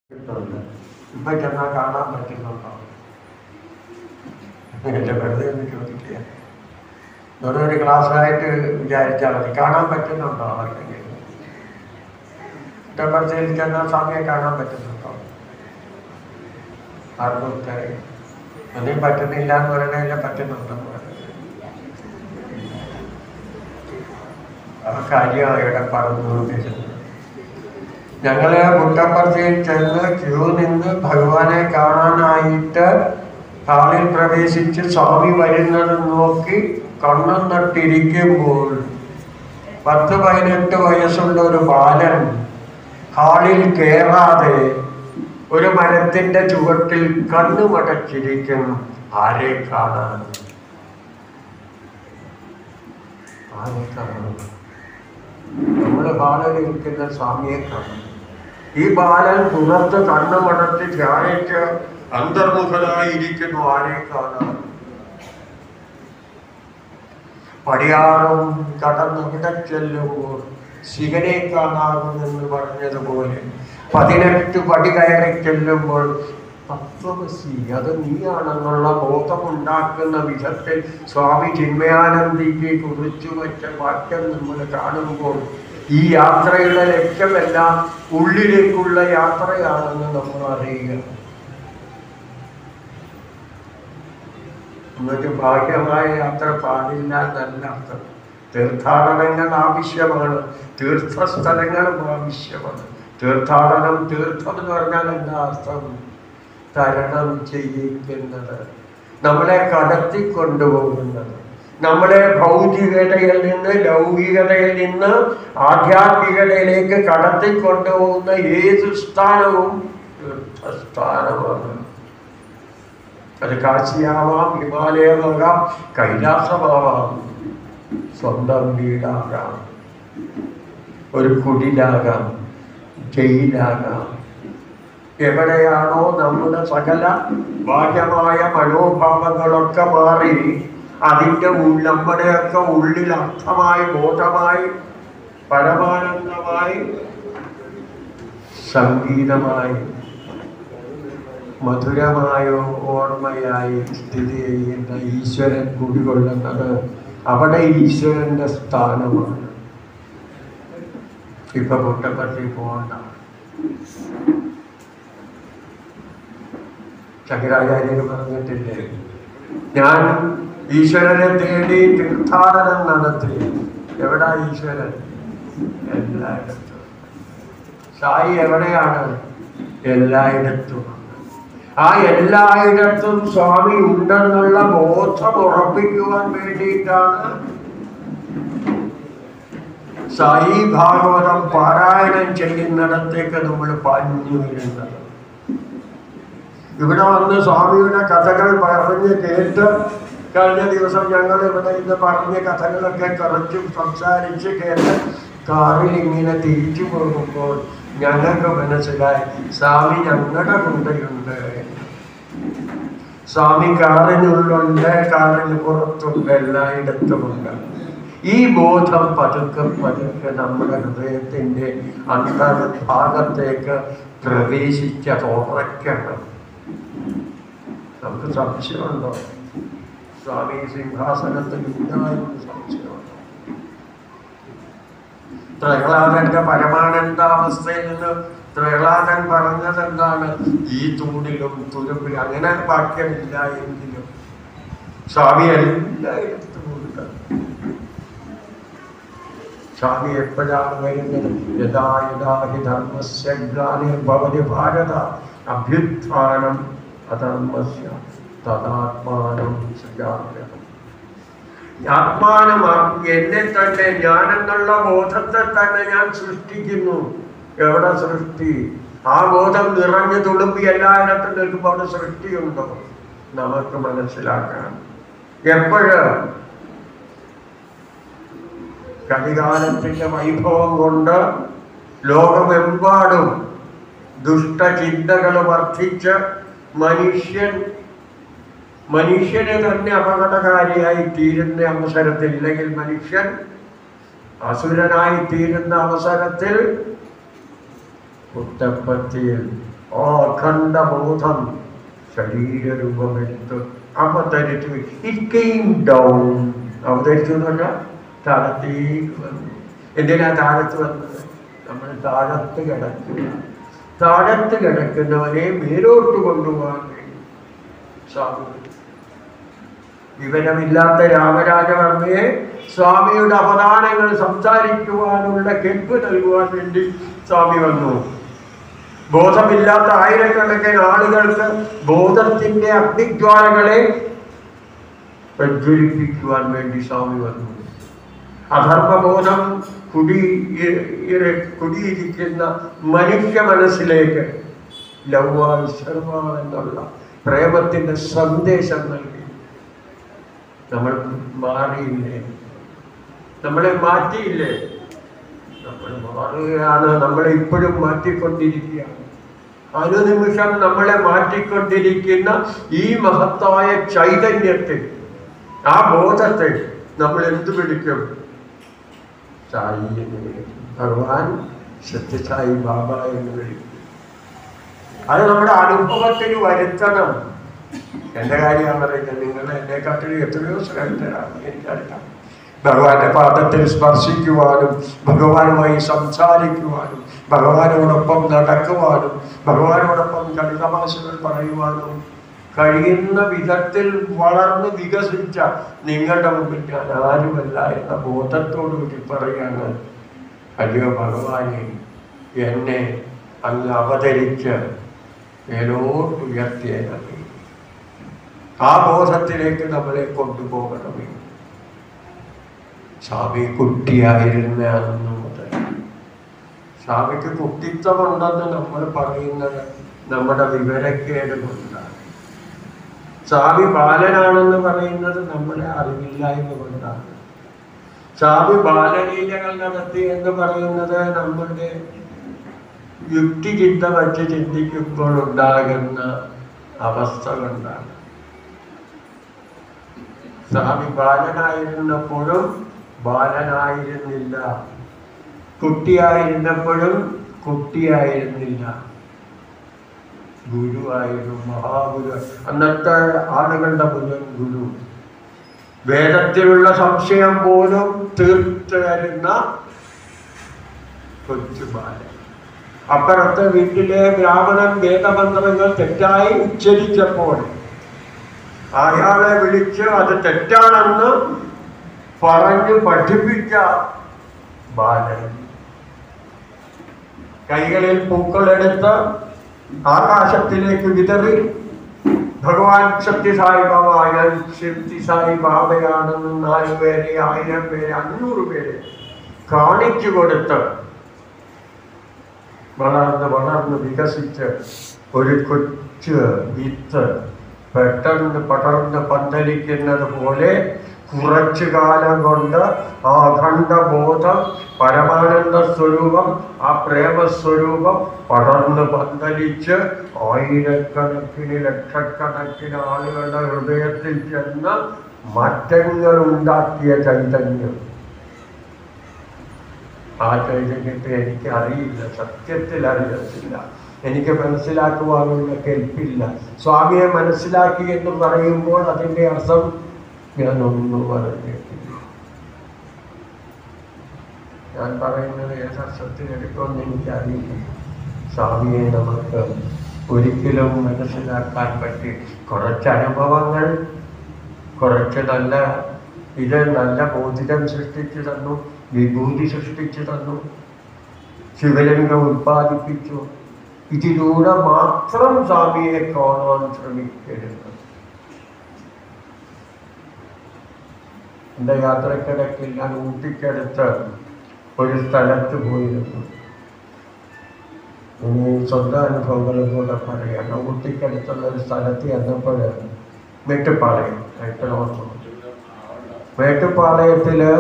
കിട്ടുന്നുണ്ട് ഇപ്പൊ ചെന്നാൽ കാണാൻ പറ്റുന്നുണ്ടോ എന്റെ വെറുതെ ഒന്ന് ചോദിക്കുക വെറുതെ ഒരു ക്ലാസ്സായിട്ട് വിചാരിച്ചാൽ മതി കാണാൻ പറ്റുന്നുണ്ടോ അവർക്കെങ്കിലും കുറ്റപ്പെടുത്തിയിൽ ചെന്നാൽ സ്വാമിയെ കാണാൻ പറ്റുന്നുണ്ടോ ആർക്കും ഉത്തരം ഒന്നും പറ്റുന്നില്ല എന്ന് പറയണതില്ല പറ്റുന്നുണ്ടെന്ന് പറയുന്നത് ആ കാര്യമാണ് ഇവിടെ പറഞ്ഞു ഉദ്ദേശിച്ചത് ഞങ്ങള് മുട്ടപ്പുറത്തിൽ ചെന്ന് ക്യൂ നിന്ന് ഭഗവാനെ കാണാനായിട്ട് ഹാളിൽ പ്രവേശിച്ച് സ്വാമി വരുന്നത് നോക്കി കണ്ണും നട്ടിരിക്കുമ്പോൾ പത്ത് പതിനെട്ട് വയസ്സുള്ള ഒരു ബാലൻ ഹാളിൽ കയറാതെ ഒരു മരത്തിന്റെ ചുവട്ടിൽ കണ്ണുമടച്ചിരിക്കും ആരെ കാണാൻ ആരെ കാണാൻ നമ്മുടെ ബാലൻ ഇരിക്കുന്ന സ്വാമിയെ കാണും ഈ ബാലൻ പുറത്ത് കണ്ണുമടച്ച് ധ്യാനിച്ച് അന്തർമുഖനായിരിക്കുന്നു ആരെ കാണാൻ പടിയാറും കടന്ന് ഇവിടെ ചെല്ലുമ്പോൾ ശിവനെ കാണാമെന്ന് പറഞ്ഞതുപോലെ പതിനെട്ട് പടി കയറി ചെല്ലുമ്പോൾ തത്വമസി അത് നീയാണെന്നുള്ള ബോധമുണ്ടാക്കുന്ന വിധത്തിൽ സ്വാമി ചിന്മയാനന്ദിക്ക് കുറിച്ചു വെച്ച വാക്യം നമ്മൾ കാണുമ്പോൾ ഈ യാത്രയുടെ ലക്ഷ്യമെല്ലാം ഉള്ളിലേക്കുള്ള യാത്രയാണെന്ന് നമ്മൾ അറിയുക എന്നിട്ട് ഭാഗ്യമായ യാത്ര പാടില്ല എന്നല്ല അർത്ഥം തീർത്ഥാടനങ്ങൾ ആവശ്യമാണ് തീർത്ഥസ്ഥലങ്ങളും ആവശ്യമാണ് തീർത്ഥാടനം തീർത്ഥം എന്ന് പറഞ്ഞാൽ എന്താ അർത്ഥം തരണം ചെയ്യിക്കുന്നത് നമ്മളെ കടത്തിക്കൊണ്ടുപോകുന്നത് നമ്മളെ ഭൗതികതയിൽ നിന്ന് ലൗകികതയിൽ നിന്ന് ആധ്യാത്മികതയിലേക്ക് കടത്തിക്കൊണ്ടുപോകുന്ന ഏത് സ്ഥാനവും തീർത്ഥസ്ഥാനമാണ് അത് കാശിയാവാം ഹിമാലയമാകാം കൈലാസമാവാം സ്വന്തം വീടാകാം ഒരു കുടിലാകാം ജയിലാകാം എവിടെയാണോ നമ്മുടെ സകല ബാഹ്യമായ മനോഭാവങ്ങളൊക്കെ മാറി അതിൻ്റെ ഉൾ- നമ്മുടെയൊക്കെ ഉള്ളിൽ അർത്ഥമായി ബോധമായി പരമാനന്ദമായി സംഗീതമായി മധുരമായ ഓർമ്മയായി സ്ഥിതി ചെയ്യുന്ന ഈശ്വരൻ കുടികൊള്ളുന്നത് അവിടെ ഈശ്വരന്റെ സ്ഥാനമാണ് ഇപ്പൊ പുട്ടപ്പറ്റി പോകണ്ട ശങ്കരാചാര്യർ പറഞ്ഞിട്ടില്ലേ ഞാൻ ഈശ്വരനെ തേടി തീർത്ഥാടനം നടത്തി എവിടാ ഈശ്വരൻ എല്ലായിടത്തും സായി എവിടെയാണ് എല്ലായിടത്തും ആ എല്ലായിടത്തും സ്വാമി ഉണ്ടെന്നുള്ള ബോധം ഉറപ്പിക്കുവാൻ വേണ്ടിയിട്ടാണ് സായി ഭാഗവതം പാരായണം ചെയ്യുന്നിടത്തേക്ക് നമ്മൾ പാഞ്ഞു വരുന്നത് ഇവിടെ വന്ന് സ്വാമിയുടെ കഥകൾ പറഞ്ഞ് കേട്ട് കഴിഞ്ഞ ദിവസം ഞങ്ങൾ ഇവിടെ ഇന്ന് പറഞ്ഞ കഥകളൊക്കെ കുറച്ചും സംസാരിച്ച് കേട്ട് കാറിൽ ഇങ്ങനെ തിരിച്ചു പോകുമ്പോൾ ഞങ്ങൾക്ക് മനസ്സിലായി സ്വാമി ഞങ്ങളുടെ കൂടെയുണ്ട് സ്വാമി കാറിനുള്ളുണ്ട് കാറിന് പുറത്തുണ്ട് എല്ലായിടത്തുമുണ്ട് ഈ ബോധം പതുക്കെ പതുക്കെ നമ്മുടെ ഹൃദയത്തിൻ്റെ അന്തർഭാഗത്തേക്ക് പ്രവേശിച്ച തുറക്കണം നമുക്ക് സംശയമുണ്ടോ സ്വാമി സിംഹാസനത്തിൽ ഉണ്ടായെന്ന് സംശയമുണ്ടോ പ്രഹ്ലാദന്റെ പരമാനന്ദാവസ്ഥയിൽ നിന്ന് പ്രഹ്ലാദൻ പറഞ്ഞത് എന്താണ് ഈ തൂണിലും തുരുമ്പിലും അങ്ങനെ വാക്യമില്ല എങ്കിലും സ്വാമി എല്ലായിടത്തും ഉണ്ട് സ്വാമി എപ്പോഴാണ് വരുന്നത് യഥാ യഥാ ഹി ധർമ്മസ്യ ഗ്ലാനിർഭവതി ഭാരത അഭ്യുത്ഥാനം അധർമ്മസ്യ തദാത്മാനം സജാഗ്രഹം ആത്മാനം എന്നെ തന്നെ ഞാനെന്നുള്ള ബോധത്തെ തന്നെ ഞാൻ സൃഷ്ടിക്കുന്നു എവിടെ സൃഷ്ടി ആ ബോധം നിറഞ്ഞു തുളുമ്പി എല്ലായിടത്തും നിൽക്കുമ്പോൾ അവിടെ സൃഷ്ടിയുണ്ടോ നമുക്ക് മനസ്സിലാക്കാം എപ്പോഴ് കലികാലത്തിന്റെ വൈഭവം കൊണ്ട് ലോകമെമ്പാടും ദുഷ്ടചിന്തകൾ വർദ്ധിച്ച് മനുഷ്യൻ മനുഷ്യനെ തന്നെ അപകടകാരിയായി തീരുന്ന അവസരത്തിൽ അല്ലെങ്കിൽ മനുഷ്യൻ അസുരനായി തീരുന്ന അവസരത്തിൽ പുത്തപ്പത്തിയിൽ ആ അഖണ്ഡബോധം ശരീരരൂപമെടുത്ത് അവതരിച്ചു ഇറ്റ് കെയിം ഡൗൺ അവതരിച്ചു എന്ന് പറഞ്ഞാൽ താഴത്തേക്ക് വന്നു എന്തിനാ താഴത്ത് വന്നത് നമ്മൾ താഴത്ത് കിടക്കുക താഴത്ത് കിടക്കുന്നവനെ മേലോട്ട് കൊണ്ടുപോകാൻ വേണ്ടി സ്വാമി വിവരമില്ലാത്ത രാമരാജവർമ്മയെ സ്വാമിയുടെ അവദാനങ്ങൾ സംസാരിക്കുവാനുള്ള കെൽപ്പ് നൽകുവാൻ വേണ്ടി സ്വാമി വന്നു ബോധമില്ലാത്ത ആയിരക്കണക്കിന് ആളുകൾക്ക് ബോധത്തിന്റെ അഗ്നിജ്വാലകളെ പ്രജ്വലിപ്പിക്കുവാൻ വേണ്ടി സ്വാമി വന്നു അധർമ്മബോധം കുടി ഇ- കുടിയിരിക്കുന്ന മനുഷ്യ മനസ്സിലേക്ക് ലവ്വ ശർമ്മ എന്നുള്ള പ്രേമത്തിന്റെ സന്ദേശം നൽകി നമ്മൾ മാറിയില്ലേ നമ്മളെ മാറ്റിയില്ലേ നമ്മൾ മാറുകയാണ് നമ്മളെ ഇപ്പോഴും മാറ്റിക്കൊണ്ടിരിക്കുകയാണ് അനുനിമിഷം നമ്മളെ മാറ്റിക്കൊണ്ടിരിക്കുന്ന ഈ മഹത്തായ ചൈതന്യത്തെ ആ ബോധത്തെ നമ്മൾ എന്ത് വിളിക്കും സായി എന്ന് വിളിക്കും ഭഗവാൻ സത്യസായി ബാബ എന്ന് വിളിക്കും അത് നമ്മുടെ അനുഭവത്തിൽ വരുത്തണം എന്റെ കാര്യമാണ് പറയുന്നത് നിങ്ങൾ എന്നെക്കാട്ടിലും എത്രയോ ശ്രദ്ധരാണ് എനിക്കറിയാം ഭഗവാന്റെ പാദത്തിൽ സ്പർശിക്കുവാനും ഭഗവാനുമായി സംസാരിക്കുവാനും ഭഗവാനോടൊപ്പം നടക്കുവാനും ഭഗവാനോടൊപ്പം കളിതമാശകൾ പറയുവാനും കഴിയുന്ന വിധത്തിൽ വളർന്ന് വികസിച്ച നിങ്ങളുടെ മുമ്പിൽ ഞാൻ ആരുമല്ല എന്ന ബോധത്തോടുകൂടി പറയാണ് അയ്യോ ഭഗവാനെ എന്നെ അങ്ങ് അവതരിച്ച് മേലോട്ട് ഉയർത്തിയതേ ആ ബോധത്തിലേക്ക് നമ്മളെ കൊണ്ടുപോകണമേ സ്വാമി കുട്ടിയായിരുന്ന അന്ന് മുതൽ സ്വാമിക്ക് കുട്ടിത്വമുണ്ടെന്ന് നമ്മൾ പറയുന്നത് നമ്മുടെ വിവരക്കേട് കൊണ്ടാണ് സ്വാമി ബാലനാണെന്ന് പറയുന്നത് നമ്മുടെ അറിവില്ലായ്മ കൊണ്ടാണ് സ്വാമി ബാലലീലകൾ നടത്തി എന്ന് പറയുന്നത് നമ്മുടെ യുക്തിചിന്ത വച്ച് ചിന്തിക്കുമ്പോൾ ഉണ്ടാകുന്ന അവസ്ഥ കൊണ്ടാണ് സ്വാമി ബാലനായിരുന്നപ്പോഴും ബാലനായിരുന്നില്ല കുട്ടിയായിരുന്നപ്പോഴും കുട്ടിയായിരുന്നില്ല ഗുരുവായിരുന്നു മഹാഗുരു അന്നത്തെ ആളുകളുടെ മുഴുവൻ ഗുരു വേദത്തിലുള്ള സംശയം പോലും തീർത്തു തരുന്ന കൊച്ചു ബാലൻ അപ്പുറത്തെ വീട്ടിലെ ബ്രാഹ്മണൻ വേദമന്ത്രങ്ങൾ തെറ്റായി ഉച്ചരിച്ചപ്പോൾ അയാളെ വിളിച്ച് അത് തെറ്റാണെന്ന് പറഞ്ഞു പഠിപ്പിച്ച ബാലൻ കൈകളിൽ പൂക്കളെടുത്ത് ആകാശത്തിലേക്ക് വിതറി ഭഗവാൻ സത്യസായി ബാബ അയാൾ സത്യസായി ബാബയാണെന്ന് നാല് പേരെ ആയിരം പേരെ അഞ്ഞൂറ് പേരെ കാണിച്ചു കൊടുത്ത് വളർന്ന് വളർന്ന് വികസിച്ച് ഒരു കൊച്ചു വിത്ത് പെട്ടെന്ന് പടർന്ന് പന്തലിക്കുന്നത് പോലെ കുറച്ചു കാലം കൊണ്ട് ആ അഖണ്ഡബോധം പരമാനന്ദ സ്വരൂപം ആ പ്രേമസ്വരൂപം പടർന്ന് പന്തലിച്ച് ആയിരക്കണക്കിന് ലക്ഷക്കണക്കിന് ആളുകളുടെ ഹൃദയത്തിൽ ചെന്ന് മാറ്റങ്ങൾ ഉണ്ടാക്കിയ ചൈതന്യം ആ ചൈതന്യത്തെ എനിക്ക് അറിയില്ല സത്യത്തിൽ അറിയത്തില്ല എനിക്ക് മനസ്സിലാക്കുവാനുള്ള കെൽപ്പില്ല സ്വാമിയെ മനസ്സിലാക്കി എന്ന് പറയുമ്പോൾ അതിൻ്റെ അർത്ഥം ഞാൻ ഒന്നും പറഞ്ഞിട്ടില്ല ഞാൻ പറയുന്നത് യഥാർത്ഥത്തിൽ എടുക്കുമെന്ന് എനിക്കറിയില്ല സ്വാമിയെ നമുക്ക് ഒരിക്കലും മനസ്സിലാക്കാൻ പറ്റി കുറച്ച് അനുഭവങ്ങൾ കുറച്ച് നല്ല ഇത് നല്ല ബോധിതം സൃഷ്ടിച്ചു തന്നു വിഭൂതി സൃഷ്ടിച്ചു തന്നു ശിവലിംഗം ഉത്പാദിപ്പിച്ചു ഇതിലൂടെ മാത്രം സ്വാമിയെ കാണാൻ ശ്രമിക്കരുത് എൻ്റെ യാത്രക്കിടയ്ക്ക് ഞാൻ ഊട്ടിക്കടുത്ത് ഒരു സ്ഥലത്ത് പോയിരുന്നു ഇനി സ്വന്തം അനുഭവങ്ങളും കൂടെ പറയാം ഊട്ടിക്കടുത്തുള്ള ഒരു സ്ഥലത്ത് ചെന്നപ്പോൾ മേട്ടുപ്പാളയം എട്ടണോർമ്മ മേട്ടുപ്പാളയത്തില്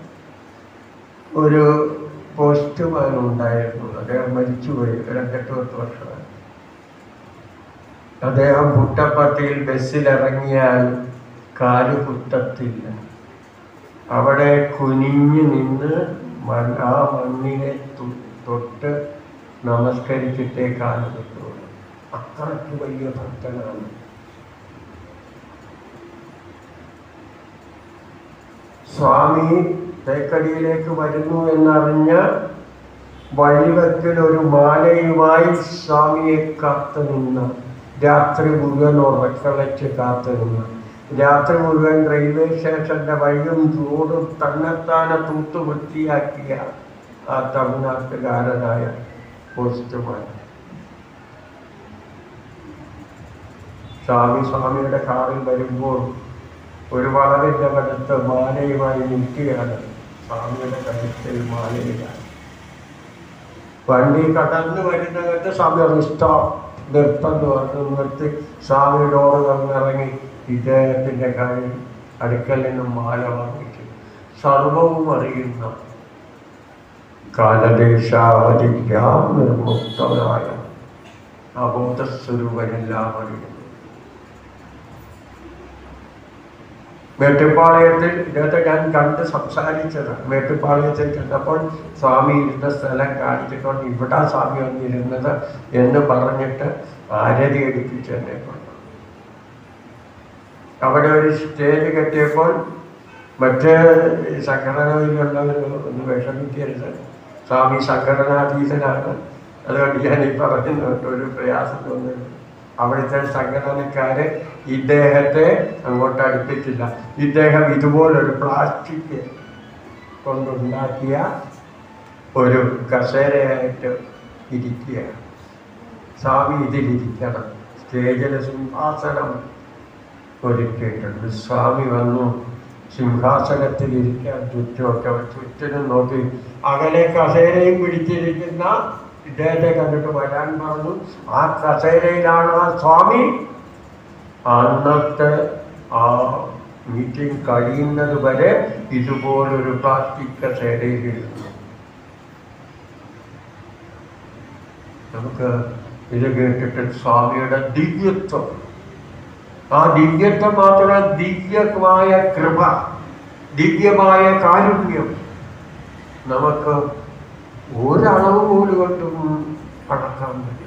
ഒരു പോസ്റ്റ്മാൻ ഉണ്ടായിരുന്നു അദ്ദേഹം മരിച്ചുപോയി രണ്ടെട്ട് പത്ത് വർഷമായി അദ്ദേഹം പുട്ടപ്പട്ടിയിൽ ബസ്സിലിറങ്ങിയാൽ കാല് കുത്തത്തില്ല അവിടെ കുനിഞ്ഞു നിന്ന് മൺ- ആ മണ്ണിനെ തു- തൊട്ട് നമസ്കരിച്ചിട്ടേ കാല് കുത്തുള്ളൂ അത്രയ്ക്ക് വലിയ ഭക്തനാണ് സ്വാമി തേക്കടിയിലേക്ക് വരുന്നു എന്നറിഞ്ഞ് വഴിവെക്കിൽ ഒരു മാലയുമായി സ്വാമിയെ കാത്തു നിന്ന് രാത്രി മുഴുവൻ ഉറക്കളച്ച് കാത്തു നിന്ന് രാത്രി മുഴുവൻ റെയിൽവേ സ്റ്റേഷന്റെ വഴിയും റോഡും തന്നെത്താനെ തൂത്തു വൃത്തിയാക്കിയ ആ തമിഴ്നാട്ടുകാരനായ പോസ്റ്റ്മാൻ സ്വാമി സ്വാമിയുടെ കാറിൽ വരുമ്പോൾ ഒരു വളവിന്റെ അടുത്ത് മാലയുമായി നിൽക്കുകയാണ് സ്വാമിയുടെ കഴുത്തിൽ മാലയിലാണ് വണ്ടി കടന്നു വരുന്നകത്ത് സ്വാമി പറഞ്ഞു സ്റ്റോപ്പ് നിർത്തന്ന് പറഞ്ഞു നിർത്തി സ്വാമി ഡോറ് തുറന്നിറങ്ങി ഇദ്ദേഹത്തിന്റെ കയ്യിൽ അടുക്കൽ നിന്നും മാല വാങ്ങിച്ചു സർവവും അറിയുന്ന കാലദേശാവധിക്കാം നിർമുക്തനായ അബോധസ്വരൂപനെല്ലാം അറിയുന്നു മേട്ടുപ്പാളയത്തിൽ ഇദ്ദേഹത്തെ ഞാൻ കണ്ട് സംസാരിച്ചത് മേട്ടുപ്പാളയത്തിൽ ചെന്നപ്പോൾ സ്വാമി ഇരുന്ന സ്ഥലം കാണിച്ചിട്ടുണ്ട് ഇവിടെ സ്വാമി വന്നിരുന്നത് എന്ന് പറഞ്ഞിട്ട് ആരതി എടുപ്പിച്ച് എന്നെ കൊണ്ടു അവിടെ ഒരു സ്റ്റേജ് കെട്ടിയപ്പോൾ മറ്റ് സംഘടനയിലുള്ളവർ ഒന്ന് വിഷമിക്കരുത് സ്വാമി സംഘടനാതീതനാണ് അതുകൊണ്ട് ഞാൻ ഈ പറയുന്നുണ്ട് ഒരു പ്രയാസം തോന്നുന്നു അവിടുത്തെ സംഘടനക്കാര് ഇദ്ദേഹത്തെ അങ്ങോട്ട് അടുപ്പിച്ചില്ല ഇദ്ദേഹം ഇതുപോലൊരു പ്ലാസ്റ്റിക് കൊണ്ടുണ്ടാക്കിയ ഒരു കസേരയായിട്ട് ഇരിക്കുകയാണ് സ്വാമി ഇതിലിരിക്കണം സ്റ്റേജിൽ സിംഹാസനം ഒരുക്കിയിട്ടുണ്ട് സ്വാമി വന്നു സിംഹാസനത്തിൽ ഇരിക്കാൻ ചുറ്റുമൊക്കെ ചുറ്റിനും നോക്കി അകലെ കസേരയും പിടിച്ചിരിക്കുന്ന ഇദ്ദേഹത്തെ കണ്ടിട്ട് വരാൻ പറഞ്ഞു ആ കസേരയിലാണ് ആ സ്വാമി അന്നത്തെ ആ മീറ്റിംഗ് കഴിയുന്നത് വരെ ഇതുപോലൊരു പ്ലാസ്റ്റിക് കസേരയിൽ ഇരുന്നു നമുക്ക് ഇത് കേട്ടിട്ട് സ്വാമിയുടെ ദിവ്യത്വം ആ ദിവ്യത്വം മാത്രമല്ല ദിവ്യമായ കൃപ ദിവ്യമായ കാരുണ്യം നമുക്ക് ഒരളവ് പോലും കൊണ്ടും അടക്കാൻ പറ്റില്ല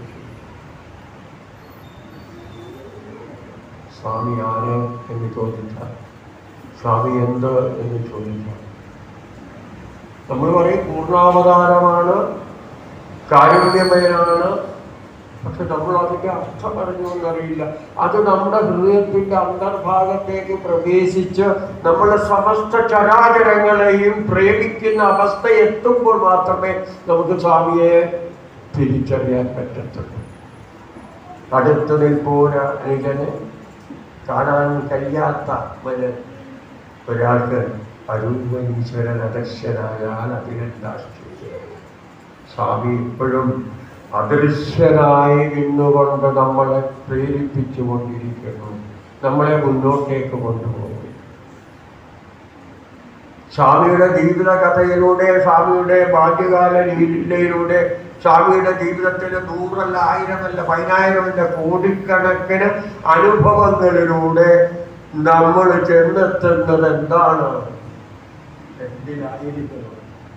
സ്വാമി ആര് എന്ന് ചോദിച്ചാൽ സ്വാമി എന്ത് എന്ന് ചോദിച്ചാൽ നമ്മൾ പറയും പൂർണ്ണാവതാരമാണ് കാരുണ്യമയനാണ് പക്ഷെ നമ്മൾ അതിന്റെ അർത്ഥം അറിഞ്ഞുവെന്നറിയില്ല അത് നമ്മുടെ ഹൃദയത്തിന്റെ അന്തർഭാഗത്തേക്ക് പ്രവേശിച്ച് നമ്മുടെ സമസ്ത ചരാചരങ്ങളെയും പ്രേമിക്കുന്ന അവസ്ഥ എത്തുമ്പോൾ മാത്രമേ നമുക്ക് സ്വാമിയെ തിരിച്ചറിയാൻ പറ്റത്തുള്ളൂ അടുത്ത് നിൽപ്പോരനുജന് കാണാൻ കഴിയാത്ത ഒരു ഒരാൾക്ക് അരൂപീശ്വരൻ അദർശനായാൽ അതിനെന്താശ്ചര്യം സ്വാമി ഇപ്പോഴും അദൃശ്യനായി നിന്നുകൊണ്ട് നമ്മളെ പ്രേരിപ്പിച്ചു കൊണ്ടിരിക്കുന്നു നമ്മളെ മുന്നോട്ടേക്ക് കൊണ്ടുപോകും സ്വാമിയുടെ ജീവിത കഥയിലൂടെ സ്വാമിയുടെ ബാല്യകാല ലീലയിലൂടെ സ്വാമിയുടെ ജീവിതത്തിലെ നൂറല്ല ആയിരമല്ല പതിനായിരമല്ല കോടിക്കണക്കിന് അനുഭവങ്ങളിലൂടെ നമ്മൾ ചെന്നെത്തുന്നത് എന്താണ് എന്തിനായിരിക്കുന്നു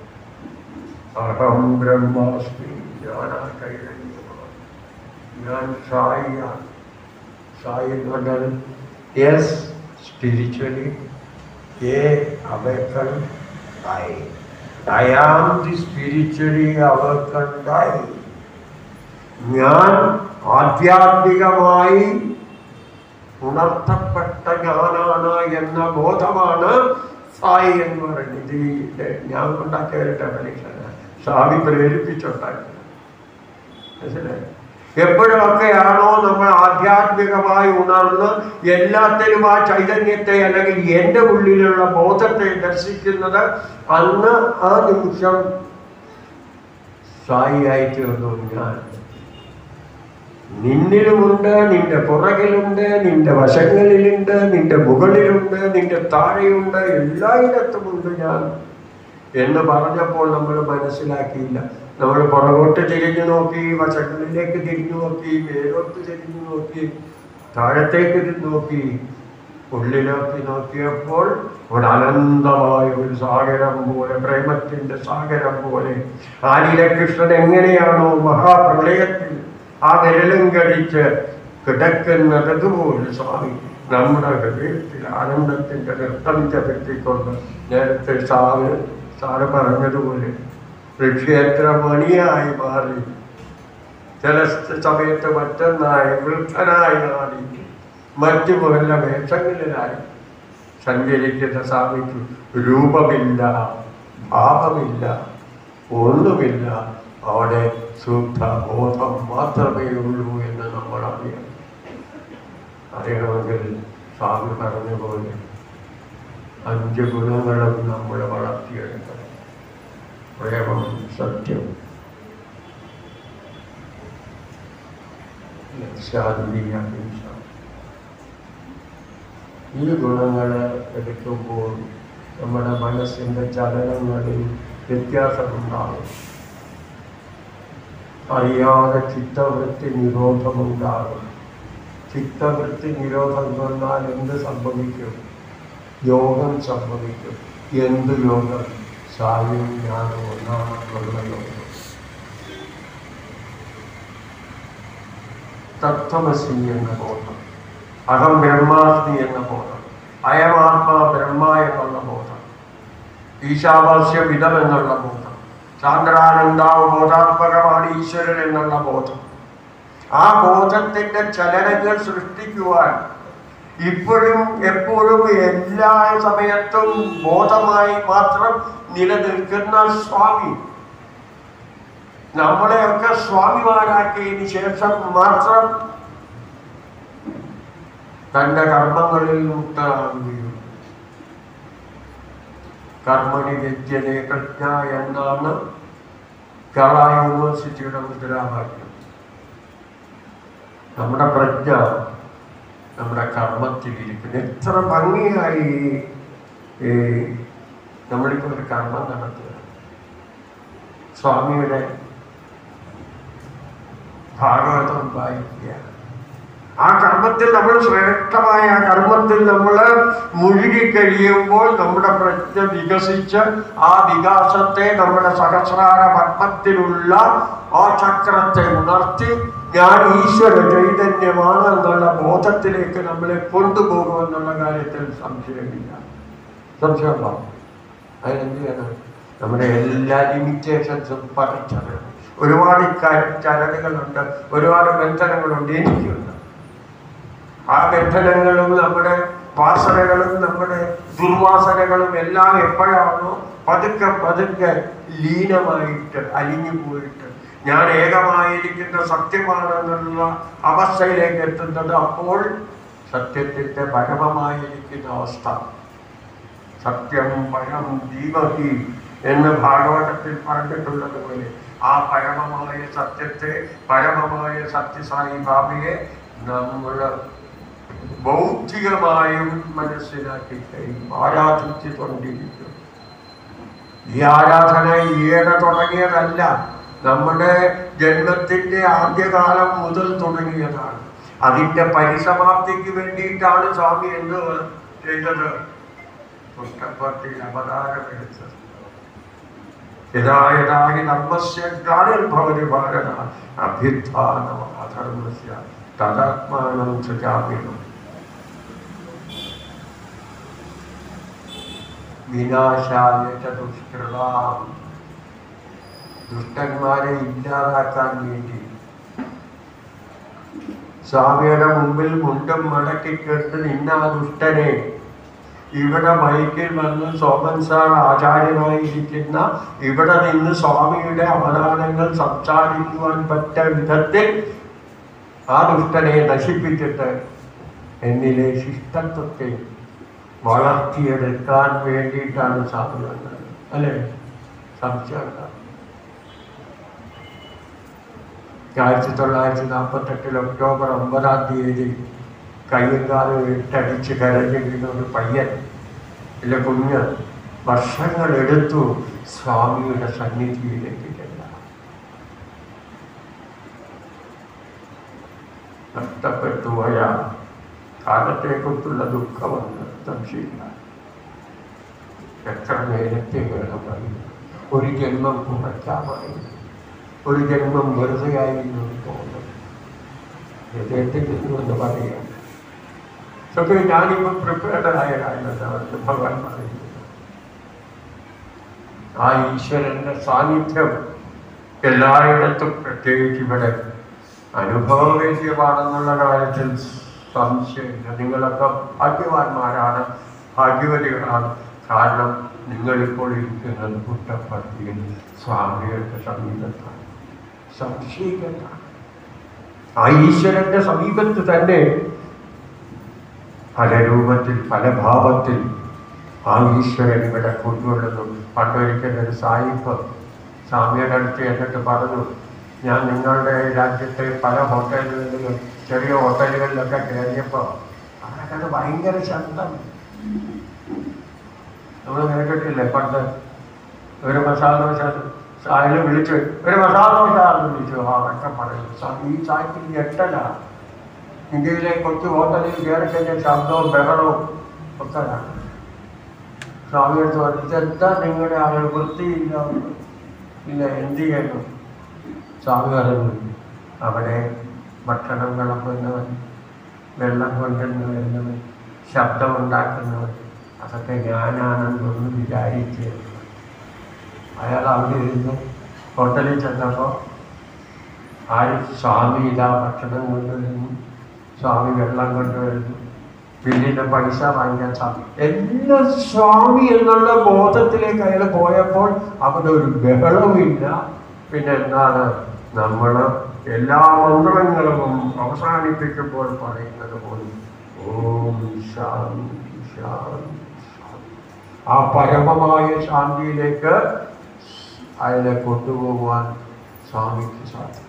അഹം ബ്രഹ്മാസ്മി ഞാനാ കൈരണ്യമാണ് ഞാൻ സായിയാണ് സായി എന്ന് പറഞ്ഞാൽ യെസ് സ്പിരിച്വലി ഏ അവേക്കൺ ആയി I am the spiritually awaken ആയി ഞാൻ ആധ്യാത്മികമായി ഉണർത്തപ്പെട്ട ഞാനാണ് എന്ന ബോധമാണ് സായി എന്ന് പറയുന്നത് ഇത് ഞാൻ ഉണ്ടാക്കിയ ഒരു ഡെഫിനേഷനാണ് സ്വാമി പ്രേരിപ്പിച്ചുണ്ടാക്കിയത് മനസ്സിലായി എപ്പോഴൊക്കെയാണോ നമ്മൾ ആധ്യാത്മികമായി ഉണർന്ന് എല്ലാത്തിലും ആ ചൈതന്യത്തെ അല്ലെങ്കിൽ എൻ്റെ ഉള്ളിലുള്ള ബോധത്തെ ദർശിക്കുന്നത് അന്ന് ആ നിമിഷം സായിയായി തീർന്നു ഞാൻ നിന്നിലുമുണ്ട് നിന്റെ പുറകിലുണ്ട് നിന്റെ വശങ്ങളിലുണ്ട് നിന്റെ മുകളിലുണ്ട് നിന്റെ താഴെയുണ്ട് എല്ലായിടത്തുമുണ്ട് ഞാൻ എന്ന് പറഞ്ഞപ്പോൾ നമ്മൾ മനസ്സിലാക്കിയില്ല നമ്മൾ പുറകോട്ട് തിരിഞ്ഞു നോക്കി വശങ്ങളിലേക്ക് തിരിഞ്ഞു നോക്കി മേലോട്ട് തിരിഞ്ഞു നോക്കി താഴത്തേക്ക് തിരിഞ്ഞു നോക്കി ഉള്ളിലേക്ക് നോക്കിയപ്പോൾ ഒരു അനന്തമായ ഒരു സാഗരം പോലെ പ്രേമത്തിന്റെ സാഗരം പോലെ ആലിലെ കൃഷ്ണൻ എങ്ങനെയാണോ മഹാപ്രളയത്തിൽ ആ വിരലും കടിച്ച് കിടക്കുന്നതുപോലെ സ്വാമി നമ്മുടെ ഹൃദയത്തിൽ ആനന്ദത്തിന്റെ നൃത്തം ചവിട്ടിക്കൊണ്ട് നേരത്തെ സാറ് സാറ് പറഞ്ഞതുപോലെ ഋഷിയത്ര മണിയായി മാറി ചില സമയത്ത് മറ്റൊന്നായി വൃദ്ധനായി മാറി മറ്റു വല്ല വേഷങ്ങളിലായി സഞ്ചരിക്കുന്ന സ്വാമിക്ക് രൂപമില്ല ഭാവമില്ല ഒന്നുമില്ല അവിടെ ശുദ്ധ ബോധം മാത്രമേ ഉള്ളൂ എന്ന് നമ്മൾ അറിയണം അറിയണമെങ്കിൽ സ്വാമി പറഞ്ഞ പോലെ അഞ്ച് ഗുണങ്ങളും നമ്മൾ വളർത്തിയെടുക്കണം പ്രേമം സത്യം ശാന്തി അഹിംസ ഈ ഗുണങ്ങൾ എടുക്കുമ്പോൾ നമ്മുടെ മനസ്സിൻ്റെ ചലനങ്ങളിൽ വ്യത്യാസമുണ്ടാകും അറിയാതെ ചിത്തവൃത്തി നിരോധമുണ്ടാകും ചിത്തവൃത്തി നിരോധം വന്നാൽ എന്ത് സംഭവിക്കും യോഗം സംഭവിക്കും എന്ത് യോഗം സായും ജ്ഞാനം ഒന്നാമത്തുള്ള യോഗം തത്വമസി എന്ന ബോധം അഹം ബ്രഹ്മാസ്മി എന്ന ബോധം അയമാത്മാ ബ്രഹ്മ എന്നുള്ള ബോധം ഈശാവാസ്യം ഇതം എന്നുള്ള ബോധം ചാന്ദ്രാനന്ദാവ് ബോധാത്മകമാണ് ഈശ്വരൻ എന്നുള്ള ബോധം ആ ബോധത്തിന്റെ ചലനങ്ങൾ സൃഷ്ടിക്കുവാൻ ഇപ്പോഴും എപ്പോഴും എല്ലാ സമയത്തും ബോധമായി മാത്രം നിലനിൽക്കുന്ന സ്വാമി നമ്മളെയൊക്കെ സ്വാമിമാരാക്കിയതിന് ശേഷം മാത്രം തന്റെ കർമ്മങ്ങളിൽ മുക്തനാകുകയും കർമ്മണി വ്യജ്യനെ പ്രജ്ഞ എന്നാണ് കേരള യൂണിവേഴ്സിറ്റിയുടെ മുദ്രാവാക്യം നമ്മുടെ പ്രജ്ഞ നമ്മുടെ കർമ്മത്തിലിരിക്കുന്നു എത്ര ഭംഗിയായി ഈ നമ്മളിപ്പോൾ ഒരു കർമ്മം നടത്തുക സ്വാമിയുടെ ഭാഗവതം വായിക്കുക ആ കർമ്മത്തിൽ നമ്മൾ ശ്രേഷ്ഠമായ ആ കർമ്മത്തിൽ നമ്മൾ മുഴുകി കഴിയുമ്പോൾ നമ്മുടെ പ്രജ്ഞ വികസിച്ച് ആ വികാസത്തെ നമ്മുടെ സഹസ്രാര പത്മത്തിലുള്ള ആ ചക്രത്തെ ഉണർത്തി ഞാൻ ഈശ്വര ചൈതന്യമാണ് എന്നുള്ള ബോധത്തിലേക്ക് നമ്മളെ കൊണ്ടുപോകുമെന്നുള്ള കാര്യത്തിൽ സംശയമില്ല സംശയമുണ്ടോ അതിനെന്ത് ചെയ്യണം നമ്മുടെ എല്ലാ ലിമിറ്റേഷൻസും പഠിച്ചറിയണം ഒരുപാട് ഇക്കാര്യം ചലനങ്ങളുണ്ട് ഒരുപാട് ബന്ധനങ്ങളുണ്ട് എനിക്കുണ്ട് ആ ബന്ധനങ്ങളും നമ്മുടെ വാസനകളും നമ്മുടെ ദുർവാസനകളും എല്ലാം എപ്പോഴാണോ പതുക്കെ പതുക്കെ ലീനമായിട്ട് അലിഞ്ഞു പോയിട്ട് ഞാൻ ഏകമായിരിക്കുന്ന സത്യമാണെന്നുള്ള അവസ്ഥയിലേക്ക് എത്തുന്നത് അപ്പോൾ സത്യത്തിന്റെ പരമമായിരിക്കുന്ന അവസ്ഥ സത്യം പരം ദീപഹി എന്ന് ഭാഗവതത്തിൽ പറഞ്ഞിട്ടുള്ളത് പോലെ ആ പരമമായ സത്യത്തെ പരമമായ സത്യസായി ബാബയെ നമ്മൾ ബൗദ്ധികമായും മനസ്സിലാക്കി കഴിയും ആരാധിച്ചു കൊണ്ടിരിക്കും ഈ ആരാധന ഈയിടെ തുടങ്ങിയതല്ല നമ്മുടെ ജന്മത്തിന്റെ ആദ്യകാലം മുതൽ തുടങ്ങിയതാണ് അതിന്റെ പരിസമാപ്തിക്ക് വേണ്ടിയിട്ടാണ് സ്വാമി എന്ത് ചെയ്തത് പുസ്തകത്തിൽ അവതാരമെടുത്തത് യഥാ യഥാ ഹി ധർമ്മസ്യ ഗ്ലാനിർഭവതി ഭാരത അഭ്യുത്ഥാനം അധർമ്മസ്യ തദാത്മാനം സജാമ്യം വിനാശായ ചതുഷ്കൃതാം ദുഷ്ടന്മാരെ ഇല്ലാതാക്കാൻ വേണ്ടി സ്വാമിയുടെ മുമ്പിൽ മുണ്ടും മടക്കിക്കെട്ട് നിന്ന ആ ദുഷ്ടനെ ഇവിടെ മൈക്കിൽ വന്ന് സോമൻ സാർ ആചാര്യനായിരിക്കുന്ന ഇവിടെ നിന്ന് സ്വാമിയുടെ അവതാരങ്ങൾ സംസാരിക്കുവാൻ പറ്റ വിധത്തിൽ ആ ദുഷ്ടനെ നശിപ്പിച്ചിട്ട് എന്നിലെ ശിഷ്ടത്വത്തെ വളർത്തിയെടുക്കാൻ വേണ്ടിയിട്ടാണ് സ്വാമി വന്നത് അല്ലേ സംശയമുണ്ട് ആയിരത്തി തൊള്ളായിരത്തി നാൽപ്പത്തെട്ടിൽ ഒക്ടോബർ ഒമ്പതാം തീയതി കയ്യും കാലും ഇട്ടടിച്ച് കരഞ്ഞു വീണ ഒരു പയ്യൻ ഇല്ല കുഞ്ഞ് വർഷങ്ങളെടുത്തു സ്വാമിയുടെ സന്നിധിയിലേക്ക് ചെല്ലാൻ നഷ്ടപ്പെട്ടു പോയ കാലത്തെക്കുറിച്ചുള്ള ദുഃഖമെന്ന് സംശയില്ല എത്ര നേരത്തെ വേണമായി ഒരു ജന്മം കുറയ്ക്കാമായി ഒരു ജന്മം വെറുതെയായിരുന്നു തോന്നും ഹൃദയത്തിൽ നിന്നുകൊണ്ട് പറയുക ഇതൊക്കെ ഞാനിപ്പോൾ പ്രിപ്പയർഡായ കാര്യമല്ല ഭഗവാൻ പറയുന്നത് ആ ഈശ്വരന്റെ സാന്നിധ്യം എല്ലായിടത്തും പ്രത്യേകിച്ച് ഇവിടെ അനുഭവവേദ്യമാണെന്നുള്ള കാര്യത്തിൽ സംശയമില്ല നിങ്ങളൊക്കെ ഭാഗ്യവാന്മാരാണ് ഭാഗ്യവതികളാണ് കാരണം നിങ്ങളിപ്പോൾ ഇരിക്കുന്നത് പുട്ടപ്പള്ളിയിൽ സ്വാമിയുടെ സമീപത്താണ് സംശയിക്കത്താണ് ആ ഈശ്വരന്റെ സമീപത്ത് തന്നെ പല രൂപത്തിൽ പല ഭാവത്തിൽ ആ ഈശ്വരൻ ഇവിടെ കൊണ്ടുവരുന്നു പണ്ടൊരിക്കൽ ഒരു സായിപ്പ് സ്വാമിയുടെ അടുത്ത് എന്നിട്ട് പറഞ്ഞു ഞാൻ നിങ്ങളുടെ രാജ്യത്തെ പല ഹോട്ടലുകളിലും ചെറിയ ഹോട്ടലുകളിലൊക്കെ കയറിയപ്പോൾ അവരൊക്കെ അത് ഭയങ്കര ശബ്ദം നമ്മൾ കേട്ടിട്ടില്ലേ പണ്ട് ഒരു മസാല ദോശ സായില് വിളിച്ച് ഒരു മസാല ദോശ എന്ന് വിളിച്ചു ആ അതൊക്കെ പറയും "സാ- ഈ സായിപ്പിൽ ഞെട്ടലാണ് ഇന്ത്യയിലെ കൊച്ചു ഹോട്ടലിൽ കയറി കഴിഞ്ഞാൽ ശബ്ദവും ബഹളവും ഒക്കെ ആണ് സ്വാമിയെടുത്ത് പറഞ്ഞു ഇതെന്താ നിങ്ങളുടെ ആളുകൾ വൃത്തിയില്ല ഇല്ല എന്ത് ചെയ്യണം സ്വാമി പറഞ്ഞു അവിടെ ഭക്ഷണം വിളമ്പുന്നവൻ വെള്ളം കൊണ്ടുവന്ന് വരുന്നവൻ ശബ്ദമുണ്ടാക്കുന്നവൻ അതൊക്കെ ഞാനാണെന്നൊന്ന് വിചാരിച്ച് അയാൾ അവിടെ ഇരുന്ന് ഹോട്ടലിൽ ചെന്നപ്പോൾ ആര് സ്വാമി ഇതാ ഭക്ഷണം കൊണ്ടുവരുന്നു സ്വാമി വെള്ളം കൊണ്ടുവരുന്നു ബില്ലിന്റെ പൈസ വാങ്ങിക്കാൻ സ്വാമി എല്ലാം സ്വാമി എന്നുള്ള ബോധത്തിലേക്ക് അയാൾ പോയപ്പോൾ അവിടെ ഒരു ബഹളവുമില്ല പിന്നെ എന്താണ് നമ്മൾ എല്ലാ മന്ത്രങ്ങളും അവസാനിപ്പിക്കുമ്പോൾ പറയുന്നത് പോലെ ഓം ശാന്തി ശാന്തി ശാന്തി ആ പരമമായ ശാന്തിയിലേക്ക് അയാളെ കൊണ്ടുപോകുവാൻ സ്വാമിക്ക് സാധിച്ചു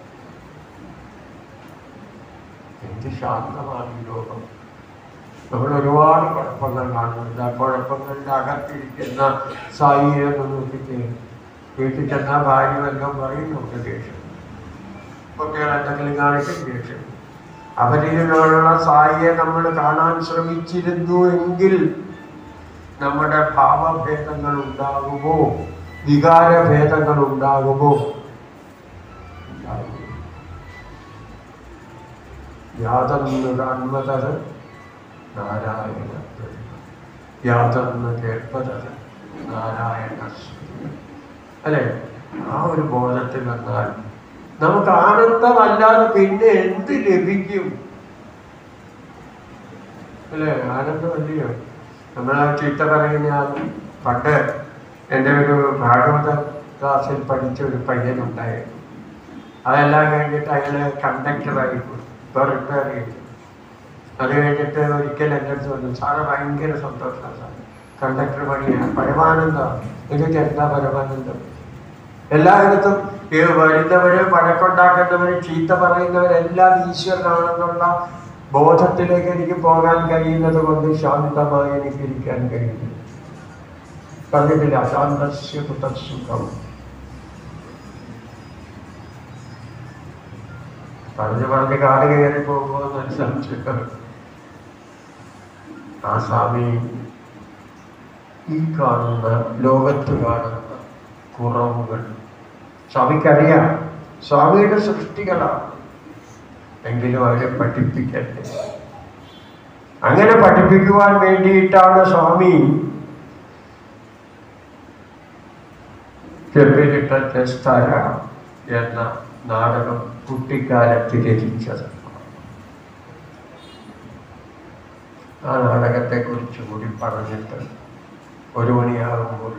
എന്ത് ശാന്തമാണ് ഈ ലോകം നമ്മൾ ഒരുപാട് കുഴപ്പങ്ങൾ കാണുന്നുണ്ട് ആ കുഴപ്പങ്ങളുടെ അകത്തിരിക്കുന്ന സായിയെ ഒന്ന് നോക്കിയിട്ട് വീട്ടിൽ ചെന്നാൽ ഭാര്യ വല്ലതും പറയുന്നുണ്ട് ദേഷ്യം കുട്ടികൾ എന്തെങ്കിലും കാണിക്കും ദേഷ്യം അവരിലുള്ള സായിയെ നമ്മൾ കാണാൻ ശ്രമിച്ചിരുന്നു എങ്കിൽ നമ്മുടെ ഭാവഭേദങ്ങൾ ഉണ്ടാകുമോ വികാരഭേദങ്ങൾ ഉണ്ടാകുമോ ഉണ്ടാകുമോ യാതൊന്ന് കാൺമതത് നാരായണ യാതൊന്ന് കേൾപ്പതത് നാരായണ സ്തുതി. അല്ലേ ആ ഒരു ബോധത്തിൽ വന്നാൽ നമുക്ക് ആനന്ദമല്ലാതെ പിന്നെ എന്ത് ലഭിക്കും അല്ലേ ആനന്ദമല്ലയോ നമ്മളാ ചീത്ത പറയുന്ന ആ പണ്ട് എൻ്റെ ഒരു ഭാഗവത ക്ലാസ്സിൽ പഠിച്ച ഒരു പയ്യനുണ്ടായിരുന്നു അതെല്ലാം കഴിഞ്ഞിട്ട് അയാള് കണ്ടക്ടറായി ഇപ്പോൾ റിപ്പയർ ചെയ്തു അത് കഴിഞ്ഞിട്ട് ഒരിക്കൽ എൻ്റെ അടുത്ത് വന്നു സാറ് ഭയങ്കര സന്തോഷമാണ് സാർ കണ്ടക്ടർ പണിയാണ് പരമാനന്ദമാണ് എനിക്ക് എന്താ പരമാനന്ദം എല്ലായിടത്തും ഈ വരുന്നവര് വഴക്കുണ്ടാക്കുന്നവര് ചീത്ത പറയുന്നവരെല്ലാം ഈശ്വരനാണെന്നുള്ള ബോധത്തിലേക്ക് എനിക്ക് പോകാൻ കഴിയുന്നത് കൊണ്ട് ശാന്തമായി എനിക്ക് ഇരിക്കാൻ കഴിയുന്നു പറഞ്ഞിട്ടില്ല അശാന്തസ്യ കുതസുഖം പറഞ്ഞു പറഞ്ഞ് കാട് കയറി പോകുമ്പോൾ സംശയം ആ സ്വാമി ഈ കാണുന്ന ലോകത്ത് കാണുന്ന കുറവുകൾ സ്വാമിക്കറിയാം സ്വാമിയുടെ സൃഷ്ടികളാണ് എങ്കിലും അവരെ പഠിപ്പിക്കട്ടെ അങ്ങനെ പഠിപ്പിക്കുവാൻ വേണ്ടിയിട്ടാണ് സ്വാമി ചെപ്പിലിട്ട ചെസ്തര എന്ന നാടകം കുട്ടിക്കാലത്ത് രചിച്ചത് ആ നാടകത്തെ കുറിച്ച് കൂടി പറഞ്ഞിട്ട് ഒരു മണിയാകുമ്പോൾ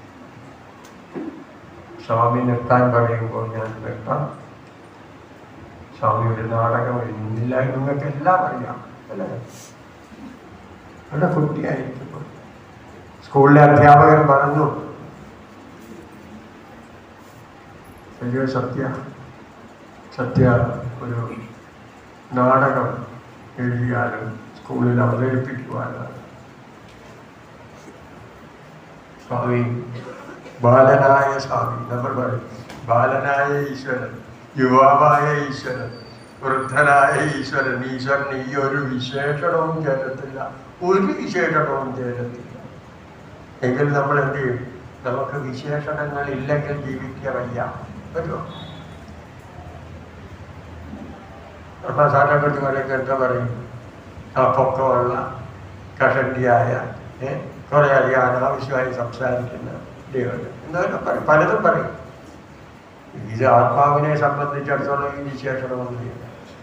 സ്വാമി നിർത്താൻ പറയുമ്പോൾ ഞാൻ നിർത്താം സ്വാമി ഒരു നാടകം എഴുതുന്നില്ല നിങ്ങൾക്ക് എല്ലാം അറിയാം അല്ലേ അവിടെ കുട്ടിയായിരിക്കും സ്കൂളിലെ അധ്യാപകൻ പറഞ്ഞു വലിയ സത്യ സത്യ ഒരു നാടകം എഴുതിയാലും സ്കൂളിൽ അവതരിപ്പിക്കുവാനാണ് സ്വാമി ബാലനായ സ്വാമി നമ്മൾ പറയും ബാലനായ ഈശ്വരൻ യുവാവായ ഈശ്വരൻ വൃദ്ധനായ ഈശ്വരൻ ഈശ്വരൻ ഈ ഒരു വിശേഷണവും ചേരത്തില്ല ഒരു വിശേഷണവും ചേരത്തില്ല എങ്കിൽ നമ്മൾ എന്ത് ചെയ്യും നമുക്ക് വിശേഷണങ്ങൾ ഇല്ലെങ്കിൽ ജീവിക്കാൻ വയ്യ പറ്റുമോ മസാല കുട്ടികളൊക്കെ എന്താ പറയും ആ പൊക്കമുള്ള കഷണ്ടിയായ ഏ, കുറേ അധികം അനാവശ്യമായി സംസാരിക്കുന്ന ദൈവം എന്തായാലും പറയും പലതും പറയും ഇത് ആത്മാവിനെ സംബന്ധിച്ചിടത്തോളം ഈ വിശേഷണമൊന്നുമില്ല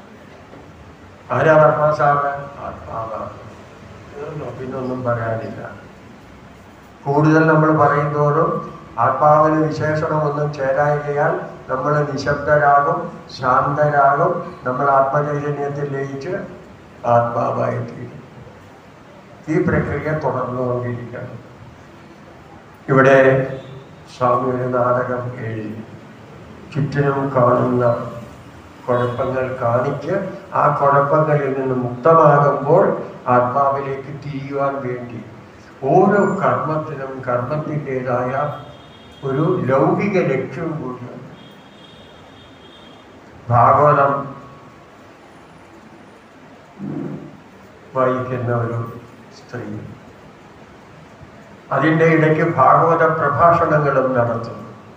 ആരാണ് ആത്മാസാണ് ആത്മാവാണ് തീർന്നു. പിന്നെ ഒന്നും പറയാനില്ല കൂടുതൽ നമ്മൾ പറയുന്തോറും ആത്മാവിന് വിശേഷണമൊന്നും ചേരായികയാൽ നമ്മൾ നിശബ്ദരാകും ശാന്തരാകും നമ്മൾ ആത്മചൈതന്യത്തിൽ ലയിച്ച് ആത്മാവായി തീരും ഈ പ്രക്രിയ തുടർന്നുകൊണ്ടിരിക്കണം ഇവിടെ സ്വാമി ഒരു നാടകം എഴുതി ചുറ്റിനും കാണുന്ന കുഴപ്പങ്ങൾ കാണിച്ച് ആ കുഴപ്പങ്ങളിൽ നിന്ന് മുക്തമാകുമ്പോൾ ആത്മാവിലേക്ക് തിരിയുവാൻ വേണ്ടി ഓരോ കർമ്മത്തിനും കർമ്മത്തിൻ്റെതായ ഒരു ലൗകിക ലക്ഷ്യം കൂടിയുണ്ട് ഭാഗവതം വായിക്കുന്ന ഒരു സ്ത്രീ അതിൻ്റെ ഇടയ്ക്ക് ഭാഗവത പ്രഭാഷണങ്ങളും നടത്തുന്നു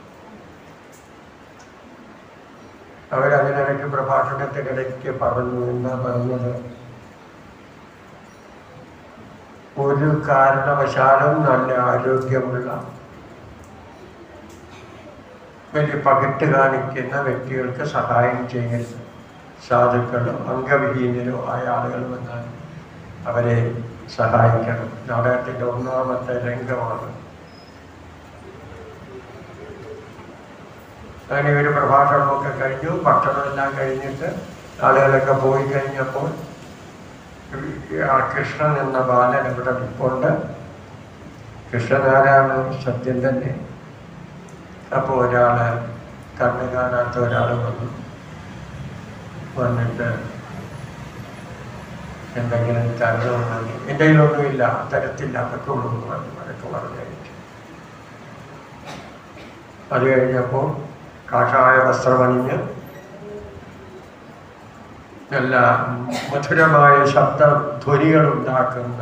അവരതിനിടയ്ക്ക് പ്രഭാഷണത്തിനിടയ്ക്ക് പറഞ്ഞു എന്താ പറഞ്ഞത് ഒരു കാരണവശാലും നല്ല ആരോഗ്യമുള്ള വലിയ പകിട്ട് കാണിക്കുന്ന വ്യക്തികൾക്ക് സഹായം ചെയ്യരുത് സാധുക്കളോ അംഗവിഹീനരോ ആയ ആളുകൾ വന്നാൽ അവരെ സഹായിക്കണം നാടകത്തിൻ്റെ ഒന്നാമത്തെ രംഗമാണ് അങ്ങനെ ഒരു പ്രഭാഷണമൊക്കെ കഴിഞ്ഞു ഭക്ഷണമെല്ലാം കഴിഞ്ഞിട്ട് ആളുകളൊക്കെ പോയി കഴിഞ്ഞപ്പോൾ ആ കൃഷ്ണൻ എന്ന ബാലൻ ഇവിടെ നിൽപ്പുണ്ട് കൃഷ്ണൻ ആരാണ് സത്യം തന്നെ അപ്പോൾ ഒരാള് കണ്ണു കാണാത്ത ഒരാൾ വന്നു വന്നിട്ട് എന്തെങ്കിലും തരണമെങ്കിൽ എൻ്റെ കയ്യിലൊന്നുമില്ല തരത്തില്ല അതൊക്കെ ഉള്ളൂ എന്ന് പറഞ്ഞു അതൊക്കെ പറഞ്ഞയച്ചു അത് കഴിഞ്ഞപ്പോൾ കാഷായ വസ്ത്രമണിഞ്ഞ് നല്ല മധുരമായ ശബ്ദധ്വനികൾ ഉണ്ടാക്കുന്ന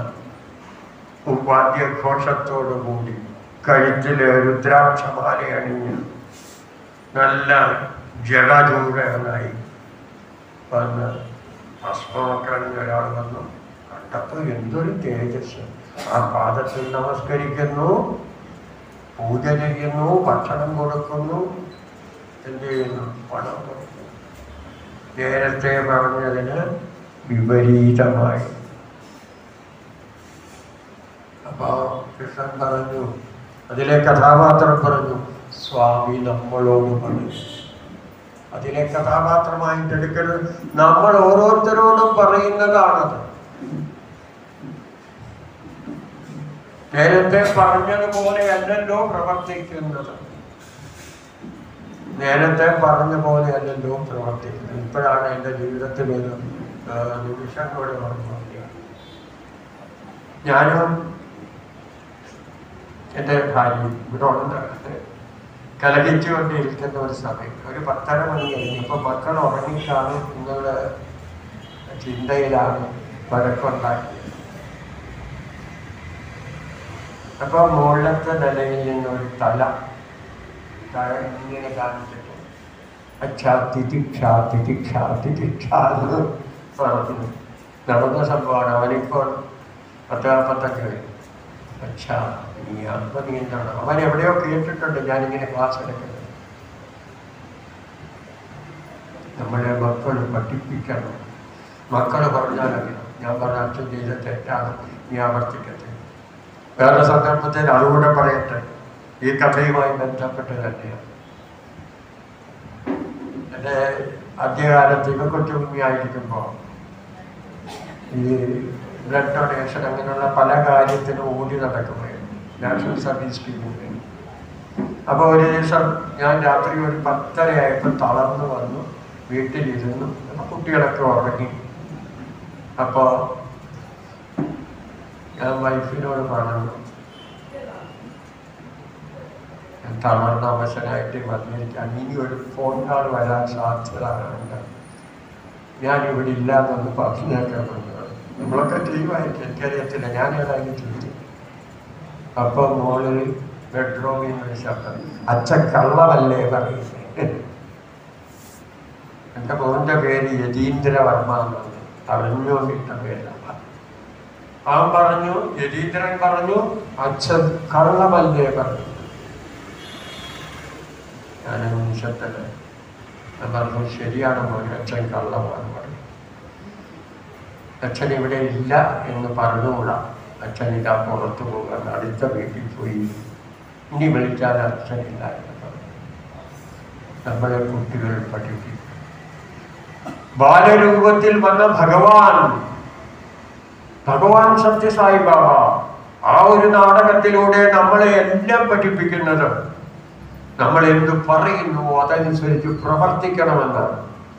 വാദ്യഘോഷത്തോടുകൂടി കഴുത്തില് രുദ്രാക്ഷമാല അണിഞ്ഞ് നല്ല ജഡചൂടനായി വന്ന് ഭസ്മമൊക്കെ അണിഞ്ഞ ഒരാൾ വന്നു കണ്ടപ്പോൾ എന്തൊരു തേജസ് ആ പാദത്തിൽ നമസ്കരിക്കുന്നു പൂജ ചെയ്യുന്നു ഭക്ഷണം കൊടുക്കുന്നു എന്ത് ചെയ്യുന്നു പണം കൊടുക്കുന്നു നേരത്തെ പറഞ്ഞതിന് വിപരീതമായി അപ്പൊ കൃഷ്ണൻ പറഞ്ഞു അതിലെ കഥാപാത്രം പറഞ്ഞു സ്വാമി നമ്മളോട് പറഞ്ഞു അതിലെ കഥാപാത്രമായിട്ട് എടുക്കരുത് നമ്മൾ ഓരോരുത്തരോടും പറയുന്നതാണത് നേരത്തെ പറഞ്ഞതുപോലെയല്ലല്ലോ പ്രവർത്തിക്കുന്നത് നേരത്തെ പറഞ്ഞ പോലെയല്ലല്ലോ പ്രവർത്തിക്കുന്നത് ഇപ്പോഴാണ് എൻ്റെ ജീവിതത്തിൽ ഒരു ആ, നിമിഷം കൂടെ ഓർമ്മ ഞാനും എൻ്റെ ഭാര്യ ഇവിടെ ഉണ്ട് കലഹിച്ചുകൊണ്ടിരിക്കുന്ന ഒരു സമയം ഒരു പത്തര മണി കഴിഞ്ഞപ്പോൾ മക്കൾ ഉറങ്ങിക്കാണും എന്നുള്ള ചിന്തയിലാണ് വഴക്കുണ്ടാക്കിയത് അപ്പൊ മുകളിലത്തെ നിലയിൽ നിന്നൊരു തല തല ഇങ്ങനെ കാണിച്ചിട്ട് അച്ഛാ തിതിക്ഷ തിതിക്ഷ തിതിക്ഷ എന്ന് പറഞ്ഞു നടന്ന സംഭവമാണ് അവനിപ്പോൾ പത്താപ്പത്തൊക്കെ വരും അച്ഛാ നീ ആത്മനിയന്ത്രണം അവൻ എവിടെയോ കേട്ടിട്ടുണ്ട് ഞാനിങ്ങനെ ക്ലാസ് എടുക്കുന്നത് നമ്മളെ മക്കൾ പഠിപ്പിക്കണം മക്കൾ പറഞ്ഞാലറിയണം ഞാൻ പറഞ്ഞ അച്ഛൻ ചെയ്ത തെറ്റാണ് നീ ആവർത്തിക്കട്ടെ വേറെ സന്ദർഭത്തിൽ അതുകൂടെ പറയട്ടെ ഈ കഥയുമായി ബന്ധപ്പെട്ട് തന്നെയാണ് എൻ്റെ ആദ്യകാലത്ത് ഇവ കൊച്ചുകുമ്മിയായിരിക്കുമ്പോൾ ഈ ബ്ലഡ് ഡൊണേഷൻ അങ്ങനെയുള്ള പല കാര്യത്തിനും ഓടി നടക്കുമായിരുന്നു നാഷണൽ സർവീസ് സ്കീമിന് വേണ്ടി അപ്പോൾ ഒരു ദിവസം ഞാൻ രാത്രി ഒരു പത്തരയായപ്പോൾ തളർന്നു വന്നു വീട്ടിലിരുന്നു അപ്പോൾ കുട്ടികളൊക്കെ ഉറങ്ങി അപ്പോൾ ഞാൻ വൈഫിനോട് പറഞ്ഞു ഞാൻ തളർന്ന അവശനായിട്ട് വന്നിരിക്കാൻ ഇനി ഒരു ഫോൺ കാൾ വരാൻ സാധ്യത ഉണ്ട് ഞാൻ ഇവിടെ ഇല്ല എന്നൊന്ന് പറഞ്ഞേക്കാൻ പറഞ്ഞു നമ്മളൊക്കെ ചെയ്യുമായിരിക്കും എനിക്കറിയത്തില്ല ഞാൻ ഏതായാലും ചെയ്തു അപ്പൊ മോളിൽ ബെഡ്റൂമിൽ നിന്ന് ഒരു ശബ്ദം അച്ഛൻ കള്ളമല്ലേ പറയുന്നത് എൻ്റെ മോൻ്റെ പേര് യതീന്ദ്രവർമ്മ എന്നാണ് അറിഞ്ഞുകൊണ്ടിട്ട പേരല്ല അവൻ പറഞ്ഞു യതീന്ദ്രൻ പറഞ്ഞു അച്ഛൻ കള്ളമല്ലേ പറഞ്ഞു ഞാൻ നിമിഷത്തില് ഞാൻ പറഞ്ഞു ശരിയാണ് മോനെ അച്ഛൻ കള്ളമാണ് പറഞ്ഞു അച്ഛൻ ഇവിടെ ഇല്ല എന്ന് പറഞ്ഞുകൂടാ അച്ഛൻ ഇതാ പുറത്തു പോകാൻ അടുത്ത വീട്ടിൽ പോയി ഇനി വിളിച്ചാൽ അച്ഛനില്ല എന്ന് പറഞ്ഞു നമ്മളെ കുട്ടികൾ പഠിപ്പിക്കും ബാലരൂപത്തിൽ വന്ന ഭഗവാൻ ഭഗവാൻ സത്യസായി ബാബ ആ ഒരു നാടകത്തിലൂടെ നമ്മളെ എല്ലാം പഠിപ്പിക്കുന്നത് നമ്മൾ എന്ത് പറയുന്നു അതനുസരിച്ച് പ്രവർത്തിക്കണമെന്നാണ്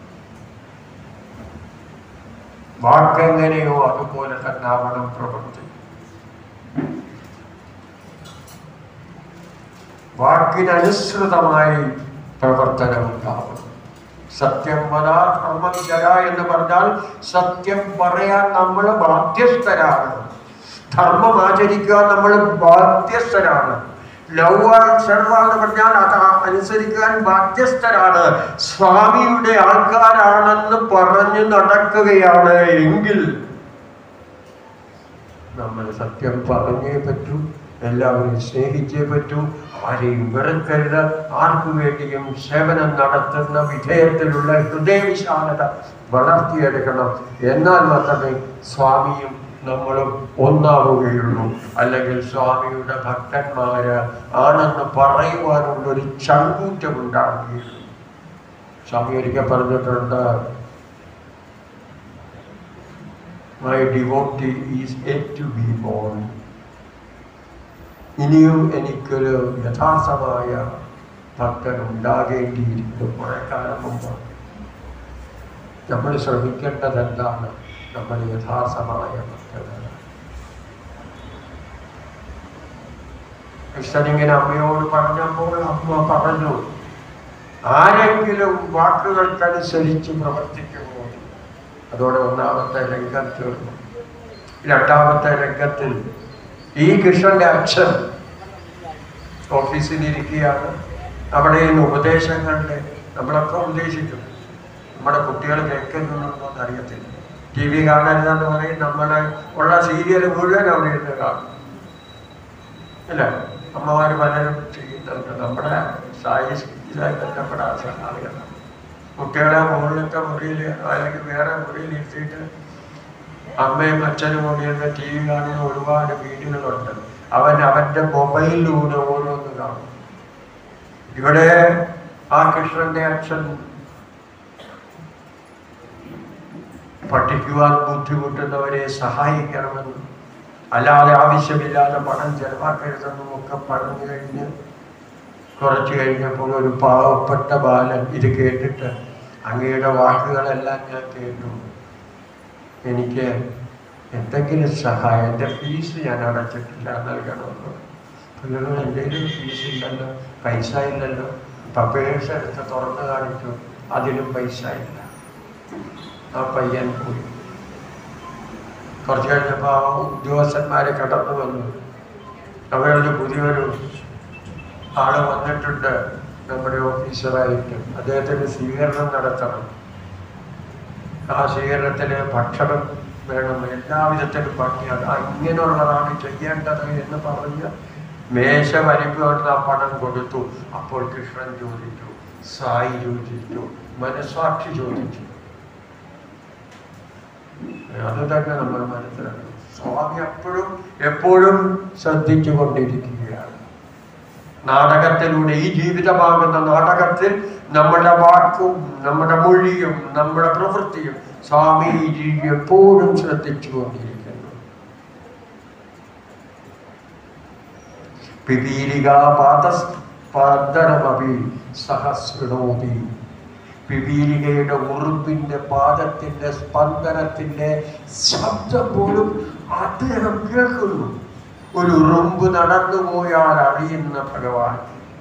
വാക്കെങ്ങനെയോ അതുപോലെ തന്നെ ആവണം പ്രവർത്തി വാക്കിനനുസൃതമായി പ്രവർത്തനം ഉണ്ടാവണം സത്യം വരാ ധർമ്മം ജര എന്ന് പറഞ്ഞാൽ സത്യം പറയാൻ നമ്മൾ ബാധ്യസ്ഥരാണ് ധർമ്മം ആചരിക്കാൻ നമ്മൾ ബാധ്യസ്ഥരാണ് ലൗവാൾ സർവ എന്ന് പറഞ്ഞാൽ അത് അനുസരിക്കാൻ ബാധ്യസ്ഥരാണ് സ്വാമിയുടെ ആൾക്കാരാണെന്ന് പറഞ്ഞു നടക്കുകയാണ് എങ്കിൽ നമ്മൾ സത്യം പറഞ്ഞേ പറ്റൂ എല്ലാവരെയും സ്നേഹിച്ചേ പറ്റൂ ആരെയും വെറുക്കരുത് ആർക്കു വേണ്ടിയും സേവനം നടത്തുന്ന വിധേയത്തിലുള്ള ഹൃദയവിശാലത വളർത്തിയെടുക്കണം എന്നാൽ മാത്രമേ സ്വാമിയും നമ്മളും ഒന്നാവുകയുള്ളൂ അല്ലെങ്കിൽ സ്വാമിയുടെ ഭക്തന്മാര് ആണെന്ന് പറയുവാനുള്ള ഒരു ചങ്കൂറ്റം ഉണ്ടാവുകയുള്ളൂ സ്വാമി ഒരിക്കൽ പറഞ്ഞിട്ടുണ്ട് my devotee is yet to be born ഇനിയും എനിക്കൊരു യഥാർത്ഥമായ ഭക്തൻ ഉണ്ടാകേണ്ടിയിരിക്കുന്നു കുറെ കാലം മുമ്പ് നമ്മൾ ശ്രമിക്കേണ്ടത് എന്താണ് നമ്മൾ യഥാർത്ഥമായ ഭക്തനാണ് കൃഷ്ണനിങ്ങനെ അമ്മയോട് പറഞ്ഞപ്പോൾ അമ്മ പറഞ്ഞു ആരെങ്കിലും വാക്കുകൾക്കനുസരിച്ച് പ്രവർത്തിക്കുമോ അതോടെ ഒന്നാമത്തെ രംഗം തീർന്നു രണ്ടാമത്തെ രംഗത്തിൽ ഈ കൃഷ്ണന്റെ അച്ഛൻ ഓഫീസിലിരിക്കുകയാണ് അവിടെ നിന്ന് ഉപദേശങ്ങളുടെ നമ്മളൊക്കെ ഉപദേശിക്കും നമ്മുടെ കുട്ടികൾ കേൾക്കുന്നുണ്ടോ എന്ന് അറിയത്തില്ല ടി വി കാണരുതെന്ന് പറയും നമ്മളെ ഉള്ള സീരിയൽ മുഴുവൻ അവിടെ ഇരുന്ന് കാണും അല്ല അമ്മമാർ പലരും ചെയ്യുന്നുണ്ട് നമ്മുടെ സായി ഇതായി ബന്ധപ്പെട്ട ആളുകളാണ് കുട്ടികളെ മുകളിലത്തെ മുറിയിൽ അല്ലെങ്കിൽ വേറെ മുറിയിൽ ഇരുത്തിയിട്ട് അമ്മയും അച്ഛനും കൂടി ഇരുന്ന് ടി വി കാണുന്ന ഒരുപാട് വീടുകളുണ്ട് അവൻ അവന്റെ മൊബൈലിലൂടെ ഓരോന്ന് കാണും ഇവിടെ ആ കൃഷ്ണന്റെ അച്ഛൻ പഠിക്കുവാൻ ബുദ്ധിമുട്ടുന്നവരെ സഹായിക്കണമെന്നും അല്ലാതെ ആവശ്യമില്ലാതെ പണം ചെലവാക്കരുതെന്നും ഒക്കെ പറഞ്ഞു കഴിഞ്ഞ് കുറച്ച് കഴിഞ്ഞപ്പോൾ ഒരു പാവപ്പെട്ട ബാലൻ ഇത് കേട്ടിട്ട് അങ്ങയുടെ വാക്കുകളെല്ലാം ഞാൻ കേട്ടു എനിക്ക് എന്തെങ്കിലും സഹായം എൻ്റെ ഫീസ് ഞാൻ അടച്ചിട്ടില്ല നൽകണമെന്ന് പിള്ളേർ എൻ്റെ ഫീസ് ഇല്ലല്ലോ പൈസ ഇല്ലല്ലോ പപ്പേഴ്സ് എടുത്ത് തുറന്ന് കാണിച്ചു അതിലും പൈസ ഇല്ല ആ പയ്യൻ പോയി കുറച്ച് കഴിഞ്ഞപ്പോൾ ആ ഉദ്യോഗസ്ഥന്മാരെ കടന്നു വന്നു അവരുടെ പുതിയൊരു ആള് വന്നിട്ടുണ്ട് നമ്മുടെ ഓഫീസറായിട്ട് അദ്ദേഹത്തിന് സ്വീകരണം നടത്തണം ആ സ്വീകരണത്തിന് ഭക്ഷണം വേണം എല്ലാവിധത്തിലും ഭംഗിയാണ് ആ ഇങ്ങനെയുള്ളതാണ് ചെയ്യേണ്ടത് എന്ന് പറഞ്ഞ് മേശ വലിപ്പുകൊണ്ട് ആ പണം കൊടുത്തു അപ്പോൾ കൃഷ്ണൻ ചോദിച്ചു സായി ചോദിച്ചു മനസ്സാക്ഷി ചോദിച്ചു അത് തന്നെ നമ്മൾ മനസ്സിലാക്കണം സ്വാമി എപ്പോഴും എപ്പോഴും ശ്രദ്ധിച്ചു കൊണ്ടിരിക്കുകയാണ് നാടകത്തിലൂടെ ഈ ജീവിതമാകുന്ന നാടകത്തിൽ നമ്മുടെ വാക്കും നമ്മുടെ മൊഴിയും നമ്മുടെ പ്രവൃത്തിയും സ്വാമി ഈ രീതി എപ്പോഴും ശ്രദ്ധിച്ചു കൊണ്ടിരിക്കുന്നു പിപീലികാപാദസ്പന്ദനമപി സഹസ്രണോതി പിപീലികയുടെ ഉറുമ്പിന്റെ പാദത്തിന്റെ സ്പന്ദനത്തിന്റെ ശബ്ദം പോലും അദ്ദേഹം കേൾക്കുന്നു ഒരു ഉറുമ്പ് നടന്നു പോയാൽ അറിയുന്ന ഭഗവാൻ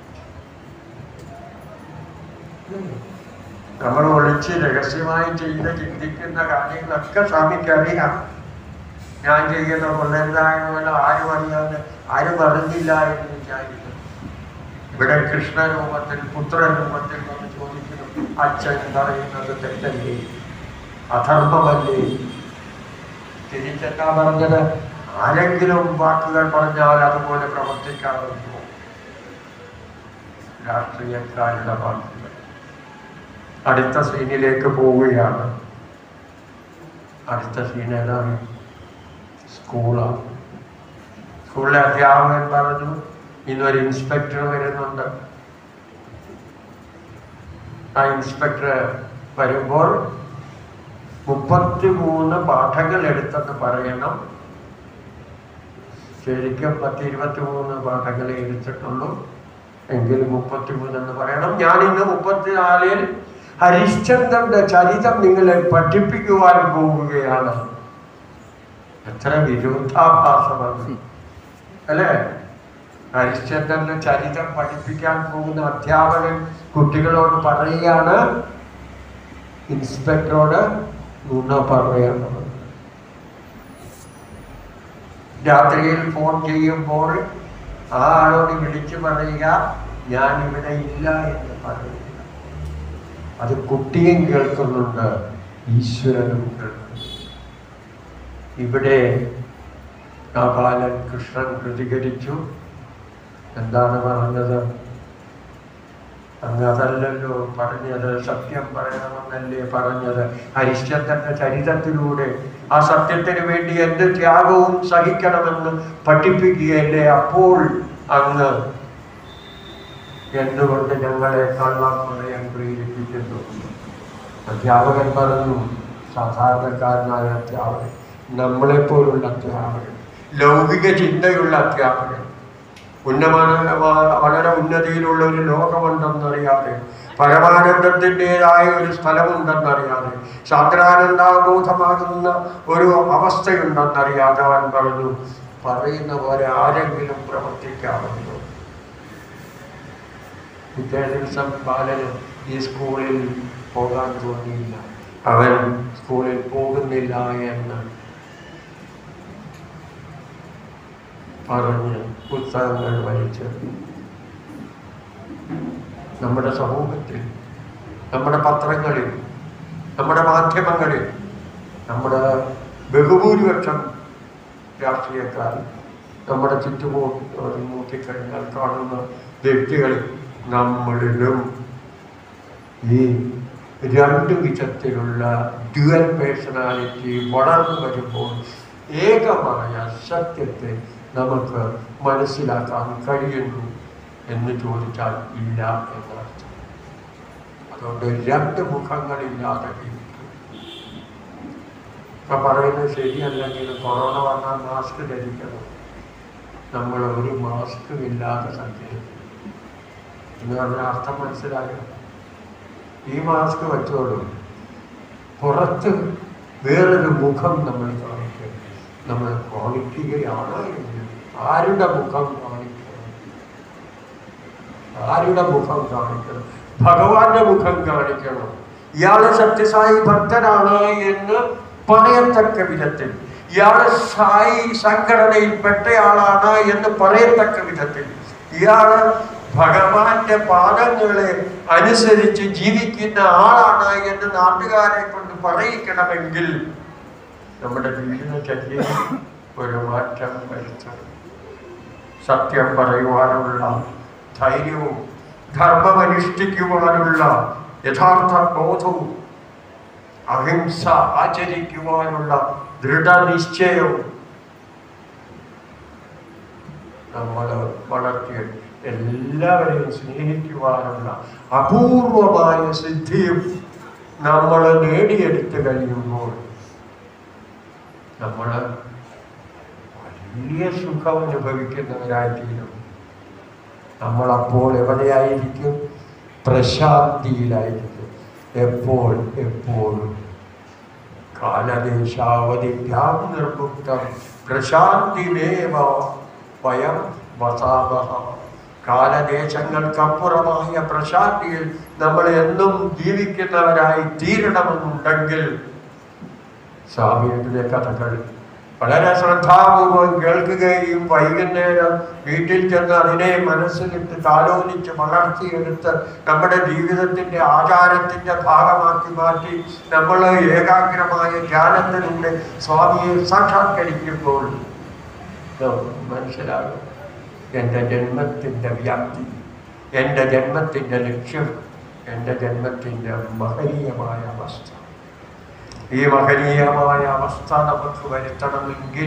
നമ്മൾ ഒളിച്ച് രഹസ്യമായി ചെയ്ത് ചിന്തിക്കുന്ന കാര്യങ്ങളൊക്കെ സ്വാമിക്ക് അറിയാം ഞാൻ ചെയ്യുന്ന കൊള്ളരുതായെന്ന് ആരും അറിയാതെ ആരും അറിഞ്ഞില്ല എന്ന് വിചാരിക്കുന്നു ഇവിടെ കൃഷ്ണരൂപത്തിൽ പുത്രരൂപത്തിൽ വന്ന് ചോദിക്കുന്നു അച്ഛൻ പറയുന്നത് തെറ്റല്ലേ അധർമ്മമല്ലേ തിരിച്ചെന്താ പറഞ്ഞത് ആരെങ്കിലും വാക്കുകൾ പറഞ്ഞാൽ അതുപോലെ പ്രവർത്തിക്കാറുണ്ടോ രാഷ്ട്രീയക്കാരുടെ വാക്കുകൾ അടുത്ത സീനിലേക്ക് പോവുകയാണ് അടുത്ത സീൻ ഏതാണ് സ്കൂളാണ് സ്കൂളിലെ അധ്യാപകൻ പറഞ്ഞു ഇന്നൊരു ഇൻസ്പെക്ടർ വരുന്നുണ്ട് ആ ഇൻസ്പെക്ടർ വരുമ്പോൾ മുപ്പത്തി മൂന്ന് പാഠങ്ങൾ എടുത്തെന്ന് പറയണം ശരിക്കും പത്ത് ഇരുപത്തി മൂന്ന് പാഠങ്ങളെ എടുത്തിട്ടുള്ളൂ എങ്കിലും മുപ്പത്തി മൂന്നെന്ന് പറയണം ഞാൻ ഇന്ന് മുപ്പത്തിനാലിൽ ഹരിശ്ചന്ദ്രന്റെ ചരിതം നിങ്ങളെ പഠിപ്പിക്കുവാൻ പോവുകയാണ് എത്ര വിരോധാഭാസമാണ് അല്ലേ ഹരിശ്ചന്ദ്രന്റെ ചരിതം പഠിപ്പിക്കാൻ പോകുന്ന അധ്യാപകൻ കുട്ടികളോട് പറയുകയാണ് ഇൻസ്പെക്ടറോട് നുണ പറയണം രാത്രിയിൽ ഫോൺ ചെയ്യുമ്പോൾ ആ ആളോട് വിളിച്ചു പറയുക ഞാൻ ഇവിടെ ഇല്ല എന്ന് പറയുക അത് കുട്ടിയും കേൾക്കുന്നുണ്ട് ഈശ്വരനും കേൾക്കുന്നു ഇവിടെ ആ ബാലൻ കൃഷ്ണൻ പ്രതികരിച്ചു എന്താണ് പറഞ്ഞത് അങ്ങ് അതല്ലല്ലോ പറഞ്ഞത് സത്യം പറയണമെന്നല്ലേ പറഞ്ഞത് ഹരിശ്ചന്ദ്രന്റെ ചരിത്രത്തിലൂടെ ആ സത്യത്തിന് വേണ്ടി എന്ത് ത്യാഗവും സഹിക്കണമെന്ന് പഠിപ്പിക്കുകയല്ലേ അപ്പോൾ അങ്ങ് എന്തുകൊണ്ട് ഞങ്ങളെ കള്ളം പറയാൻ പ്രേരിപ്പിക്കുന്നു അധ്യാപകൻ പറഞ്ഞു സാധാരണക്കാരനായ അധ്യാപകൻ നമ്മളെപ്പോലുള്ള അധ്യാപകൻ ലൗകിക ചിന്തയുള്ള അധ്യാപകൻ ഉന്നമന വളരെ ഉന്നതിയിലുള്ള ഒരു ലോകമുണ്ടെന്നറിയാതെ പരമാനന്ദത്തിൻ്റെതായ ഒരു സ്ഥലമുണ്ടെന്നറിയാതെ സാന്ദ്രാനന്ദാബോധമാകുന്ന ഒരു അവസ്ഥയുണ്ടെന്നറിയാതെ അവൻ പറഞ്ഞു പറയുന്ന പോലെ ആരെങ്കിലും പ്രവർത്തിക്കാമല്ലോ പിറ്റേ ദിവസം ബാലന് ഈ സ്കൂളിൽ പോകാൻ തോന്നിയില്ല അവൻ സ്കൂളിൽ പോകുന്നില്ല എന്ന് പറഞ്ഞ് പുസ്തകങ്ങൾ വലിച്ച് നമ്മുടെ സമൂഹത്തിൽ നമ്മുടെ പത്രങ്ങളിൽ നമ്മുടെ മാധ്യമങ്ങളിൽ നമ്മുടെ ബഹുഭൂരിപക്ഷം രാഷ്ട്രീയക്കാർ നമ്മുടെ ചുറ്റുമുട്ട് നോക്കിക്കഴിഞ്ഞാൽ കാണുന്ന വ്യക്തികളിൽ നമ്മളിലും ഈ രണ്ട് വിധത്തിലുള്ള ഡ്യുവൽ പേഴ്സണാലിറ്റി വളർന്നു വരുമ്പോൾ ഏകമായ സത്യത്തെ നമുക്ക് മനസ്സിലാക്കാൻ കഴിയുന്നു എന്ന് ചോദിച്ചാൽ ഇല്ല എന്നർത്ഥം അതുകൊണ്ട് രണ്ട് മുഖങ്ങളില്ലാതെ ജീവിക്കും ഇപ്പൊ പറയുന്നത് ശരിയല്ലെങ്കിൽ കൊറോണ വന്നാൽ മാസ്ക് ധരിക്കണം നമ്മൾ ഒരു മാസ്കും ഇല്ലാതെ സഞ്ചരിക്കും എന്ന് പറഞ്ഞ അർത്ഥം മനസ്സിലായോ ഈ മാസ്ക് വെച്ചോളൂ പുറത്ത് വേറൊരു മുഖം നമ്മൾ കാണിക്കും നമ്മൾ കാണിക്കുകയാണ് എങ്കിൽ ആരുടെ മുഖം കാണിക്കണം ആരുടെ മുഖം കാണിക്കണം ഭഗവാന്റെ മുഖം കാണിക്കണം ഇയാള് സത്യസായി ഭക്തനാണ് എന്ന് പറയത്തക്ക വിധത്തിൽ ഇയാള് സായി സംഘടനയിൽ പെട്ടയാളാണ് എന്ന് പറയത്തക്ക വിധത്തിൽ ഇയാള് ഭഗവാന്റെ പാദങ്ങളെ അനുസരിച്ച് ജീവിക്കുന്ന ആളാണ് എന്ന് നാട്ടുകാരെ കൊണ്ട് പറയിക്കണമെങ്കിൽ നമ്മുടെ ജീവിതചര്യയിൽ ഒരു മാറ്റം വരുത്തണം സത്യം പറയുവാനുള്ള ധൈര്യവും ധർമ്മമനുഷ്ഠിക്കുവാനുള്ള യഥാർത്ഥ ബോധവും അഹിംസ ആചരിക്കുവാനുള്ള ദൃഢനിശ്ചയവും നമ്മൾ വളർത്തിയ എല്ലാവരെയും സ്നേഹിക്കുവാനുള്ള അപൂർവമായ സിദ്ധിയും നമ്മൾ നേടിയെടുത്തു കഴിയുമ്പോൾ നമ്മൾ വലിയ സുഖം അനുഭവിക്കുന്നവരായിത്തീരും നമ്മളപ്പോൾ എവിടെയായിരിക്കും പ്രശാന്തിയിലായിരിക്കും എപ്പോൾ എപ്പോഴും കാലദേശാവധിഭ്യാം നിർമുക്തം പ്രശാന്തിമേവ വയം വസാവഹ കാലദേശങ്ങൾക്കപ്പുറമായ പ്രശാന്തിയിൽ നമ്മൾ എന്നും ജീവിക്കുന്നവരായി തീരണമെന്നുണ്ടെങ്കിൽ സ്വാമിയുടെ കഥകൾ വളരെ ശ്രദ്ധാപൂർവം കേൾക്കുകയും വൈകുന്നേരം വീട്ടിൽ ചെന്ന് അതിനെ മനസ്സിലിട്ട് താലോലിച്ച് വളർത്തിയെടുത്ത് നമ്മുടെ ജീവിതത്തിന്റെ ആചാരത്തിന്റെ ഭാഗമാക്കി മാറ്റി നമ്മൾ ഏകാഗ്രമായ ധ്യാനത്തിലൂടെ സ്വാമിയെ സാക്ഷാത്കരിക്കുമ്പോൾ നമുക്ക് മനസ്സിലാകും എൻ്റെ ജന്മത്തിൻ്റെ വ്യാപ്തി എൻ്റെ ജന്മത്തിൻ്റെ ലക്ഷ്യം എൻ്റെ ജന്മത്തിൻ്റെ മഹനീയമായ അവസ്ഥ ഈ മഹനീയമായ അവസ്ഥ നമുക്ക് വരുത്തണമെങ്കിൽ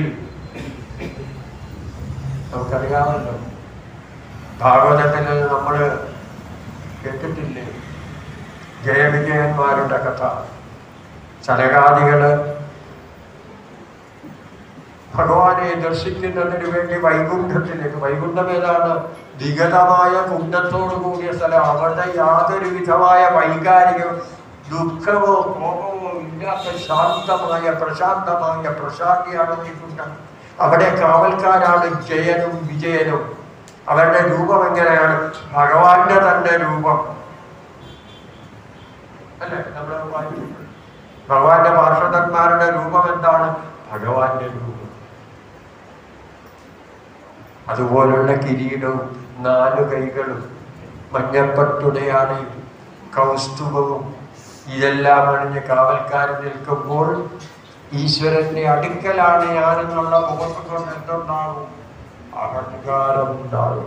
നമുക്കറിയാമല്ലോ ഭാഗവതത്തിൽ നമ്മൾ കേട്ടിട്ടില്ലേ ജയവിജയന്മാരുടെ കഥ ചരകാദികള് ഭഗവാനെ ദർശിക്കുന്നതിന് വേണ്ടി വൈകുണ്ഠത്തിലേക്ക് വൈകുണ്ഠം ഏതാണ് വിഗതമായ കുണ്ടത്തോടു കൂടിയ സ്ഥലം അവിടെ യാതൊരു വിധമായ വൈകാരിക ദുഃഖമോ കോപമോ ഇല്ലാത്ത ശാന്തമായ പ്രശാന്തമായ പ്രശാന്തിയാണ് വൈകുണ്ഠം അവിടെ കാവൽക്കാരാണ് ജയനും വിജയനും അവരുടെ രൂപം എങ്ങനെയാണ് ഭഗവാന്റെ തന്നെ രൂപം അല്ലേ നമ്മൾ വായിച്ചിട്ടുണ്ട് ഭഗവാന്റെ പാർഷദന്മാരുടെ രൂപം എന്താണ് ഭഗവാന്റെ രൂപം അതുപോലുള്ള കിരീടവും നാലു കൈകളും മഞ്ഞപ്പട്ടുടയാണയും കൗസ്തുഭവും ഇതെല്ലാം അണിഞ്ഞ് കാവൽക്കാരൻ നിൽക്കുമ്പോൾ ഈശ്വരന്റെ അടുക്കലാണ് ഞാനെന്നുള്ള മുഖത്ത് കൊണ്ട് എന്തുണ്ടാകും അഹങ്കാരം ഉണ്ടാകും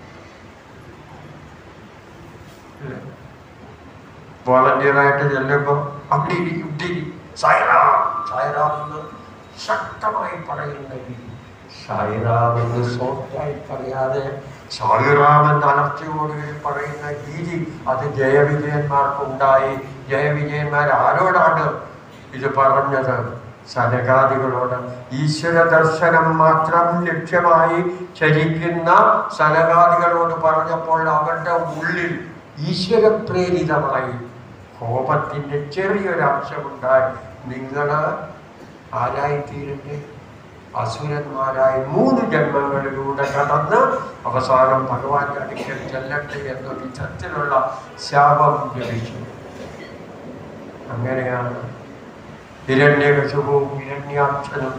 വോളണ്ടിയറായിട്ട് ചെല്ലുമ്പോൾ അവിടെ ഇരി ഇവിടെ ഇരി സായിറാം സായിറാം എന്ന് ശക്തമായി പറയുന്ന രീതി സായിറാം എന്ന് സോഫ്റ്റായി പറയാതെ സായിറാം എന്ന അലർച്ചയോടുകൂടി പറയുന്ന രീതി അത് ജയവിജയന്മാർക്കുണ്ടായി ജയവിജയന്മാർ ആരോടാണ് ഇത് പറഞ്ഞത് സനകാദികളോട് ഈശ്വര ദർശനം മാത്രം ലക്ഷ്യമായി ചരിക്കുന്ന സനകാദികളോട് പറഞ്ഞപ്പോൾ അവരുടെ ഉള്ളിൽ ഈശ്വരപ്രേരിതമായി കോപത്തിന്റെ ചെറിയൊരു അംശമുണ്ടായി നിങ്ങൾ ആരായിത്തീരട്ടെ അസുരന്മാരായി മൂന്ന് ജന്മങ്ങളിലൂടെ കടന്ന് അവസാനം ഭഗവാന്റെ അടുക്കൽ ചെല്ലട്ടെ എന്ന വിധത്തിലുള്ള ശാപം ലഭിച്ചു അങ്ങനെയാണ് ഹിരണ്യകശുവും ഹിരണ്യാക്ഷനും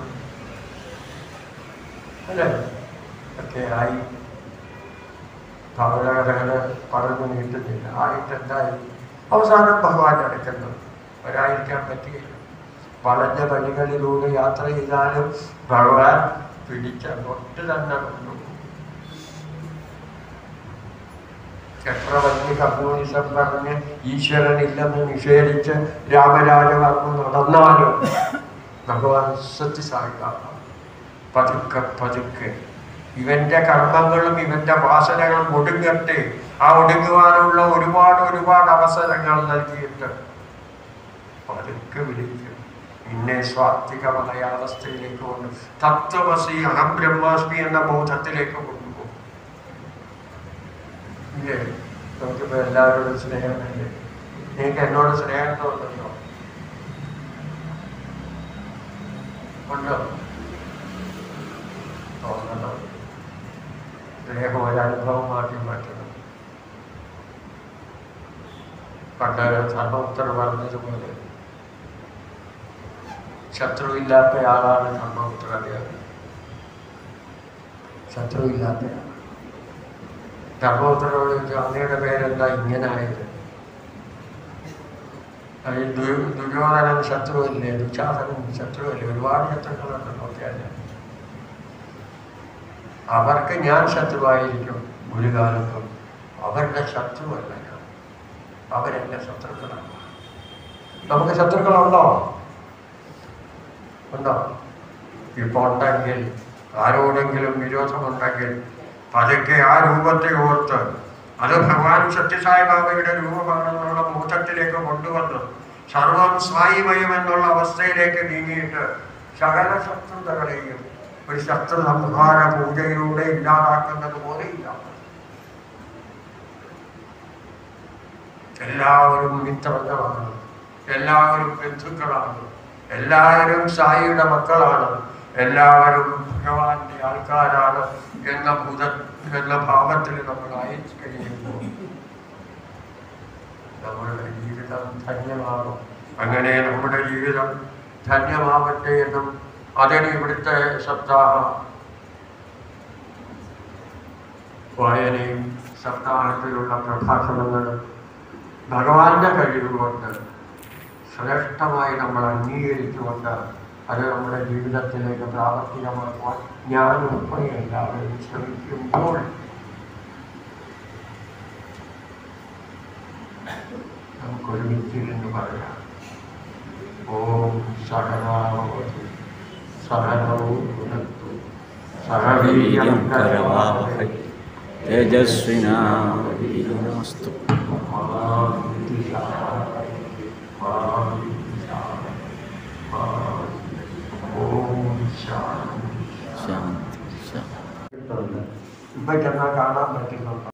അല്ലേ ഒക്കെ ആയി ഭാവനകഥകള് പറഞ്ഞു നീട്ടുന്നില്ല ആയിട്ട് എന്തായി അവസാനം ഭഗവാന്റെ അടുക്കുന്നു വരാതിരിക്കാൻ പറ്റിയില്ല വളഞ്ഞ വഴികളിലൂടെ യാത്ര ചെയ്താലും ഭഗവാൻ പിടിച്ച ഒട്ട് തന്നെ കൊണ്ടുപോകും ചക്രവർത്തി കമ്മ്യൂണിസം പറഞ്ഞ് ഈശ്വരനില്ലെന്ന് നിഷേധിച്ച് രാമരാജവർമ്മ നടന്നാലും ഭഗവാൻ സത്യസായിക്കാം പതുക്കെ പതുക്കെ ഇവന്റെ കർമ്മങ്ങളും ഇവന്റെ വാസനകളും ഒടുങ്ങട്ടെ ആ ഒടുങ്ങുവാനുള്ള ഒരുപാട് ഒരുപാട് അവസരങ്ങൾ നൽകിയിട്ട് പതുക്കെ വിളിക്കും ഇന്നെ സ്വാത്വികമായ അവസ്ഥയിലേക്ക് കൊണ്ട് തത്വമസി അഹം ബ്രഹ്മാസ്മി എന്ന ബോധത്തിലേക്ക് കൊണ്ടുപോകും ഇല്ലേ നമുക്കിപ്പോ എല്ലാവരോടും സ്നേഹമില്ലേ നിങ്ങൾക്ക് എന്നോട് സ്നേഹം തോന്നുന്നുണ്ടോ ഉണ്ടോ തോന്നണം സ്നേഹം ഒരു അനുഭവമാക്കി മാറ്റണം പണ്ട് ധർമ്മപുത്ര പറഞ്ഞതുപോലെ ശത്രുവില്ലാത്ത ആളാണ് ധർമ്മപുത്ര അറിയാം ശത്രുവില്ലാത്ത ആൾ ധർമ്മപുത്രനോട് ചോദിച്ചു അങ്ങയുടെ പേരെന്താ ഇങ്ങനെ ആയത് അത് ദു- ദുര്യോധനൻ ശത്രുവല്ലേ ദുശാസനൻ ശത്രുവല്ലേ ഒരുപാട് ശത്രുക്കളുണ്ട് നോക്കിയാൽ അവർക്ക് ഞാൻ ശത്രുവായിരിക്കും ഒരു കാലത്തും അവരുടെ ശത്രുവല്ല ഞാൻ അവരെന്റെ ശത്രുക്കളാണ് നമുക്ക് ശത്രുക്കളുണ്ടോ ഉണ്ടോ ഇപ്പൊ ഉണ്ടെങ്കിൽ ആരോടെങ്കിലും വിരോധമുണ്ടെങ്കിൽ പതുക്കെ ആ രൂപത്തെ ഓർത്ത് അത് ഭഗവാൻ സത്യസായി ബാബയുടെ രൂപമാണെന്നുള്ള ബോധത്തിലേക്ക് കൊണ്ടുവന്ന് സർവം സ്വായിമയം എന്നുള്ള അവസ്ഥയിലേക്ക് നീങ്ങിയിട്ട് സകല ശത്രുതകളെയും ഒരു ശത്രു സംഹാര പൂജയിലൂടെ ഇല്ലാതാക്കുന്നത് പോലെ ഇല്ല എല്ലാവരും മിത്രങ്ങളാണ് എല്ലാവരും ബന്ധുക്കളാണ് എല്ലാവരും സായിയുടെ മക്കളാണ് എല്ലാവരും ഭഗവാന്റെ ആൾക്കാരാണ് എന്ന ഭൂത എന്ന ഭാവത്തിൽ നമ്മൾ അയച്ചു കഴിയുമ്പോൾ നമ്മുടെ ജീവിതം ധന്യമാകും അങ്ങനെ നമ്മുടെ ജീവിതം ധന്യമാവട്ടെ എന്നും അതാണ് ഇവിടുത്തെ സപ്താഹ വായനയും സപ്താഹത്തിലുള്ള പ്രഭാഷണങ്ങളും ഭഗവാന്റെ കഴിവുകൊണ്ട് ശ്രേഷ്ഠമായി നമ്മൾ അംഗീകരിച്ചുകൊണ്ട് അത് നമ്മുടെ ജീവിതത്തിലേക്ക് പ്രാവർത്തികമാക്കുവാൻ ഞാൻ ഉൾപ്പെടെ എല്ലാവരും ശ്രമിക്കുമ്പോൾ നമുക്കൊരുമിച്ചിരുന്ന് പറയാം ഓം സഹനാവതി സഹനവും പുനത്തു വീര്യം സഹവീര്യം കരവാവഹൈ തേജസ്വിനാവീരമസ്തു ഓം ശാന്തി ശാന്തി ശാന്തി ഇപ്പൊ ചെന്നാൽ കാണാൻ പറ്റുന്നുണ്ടോ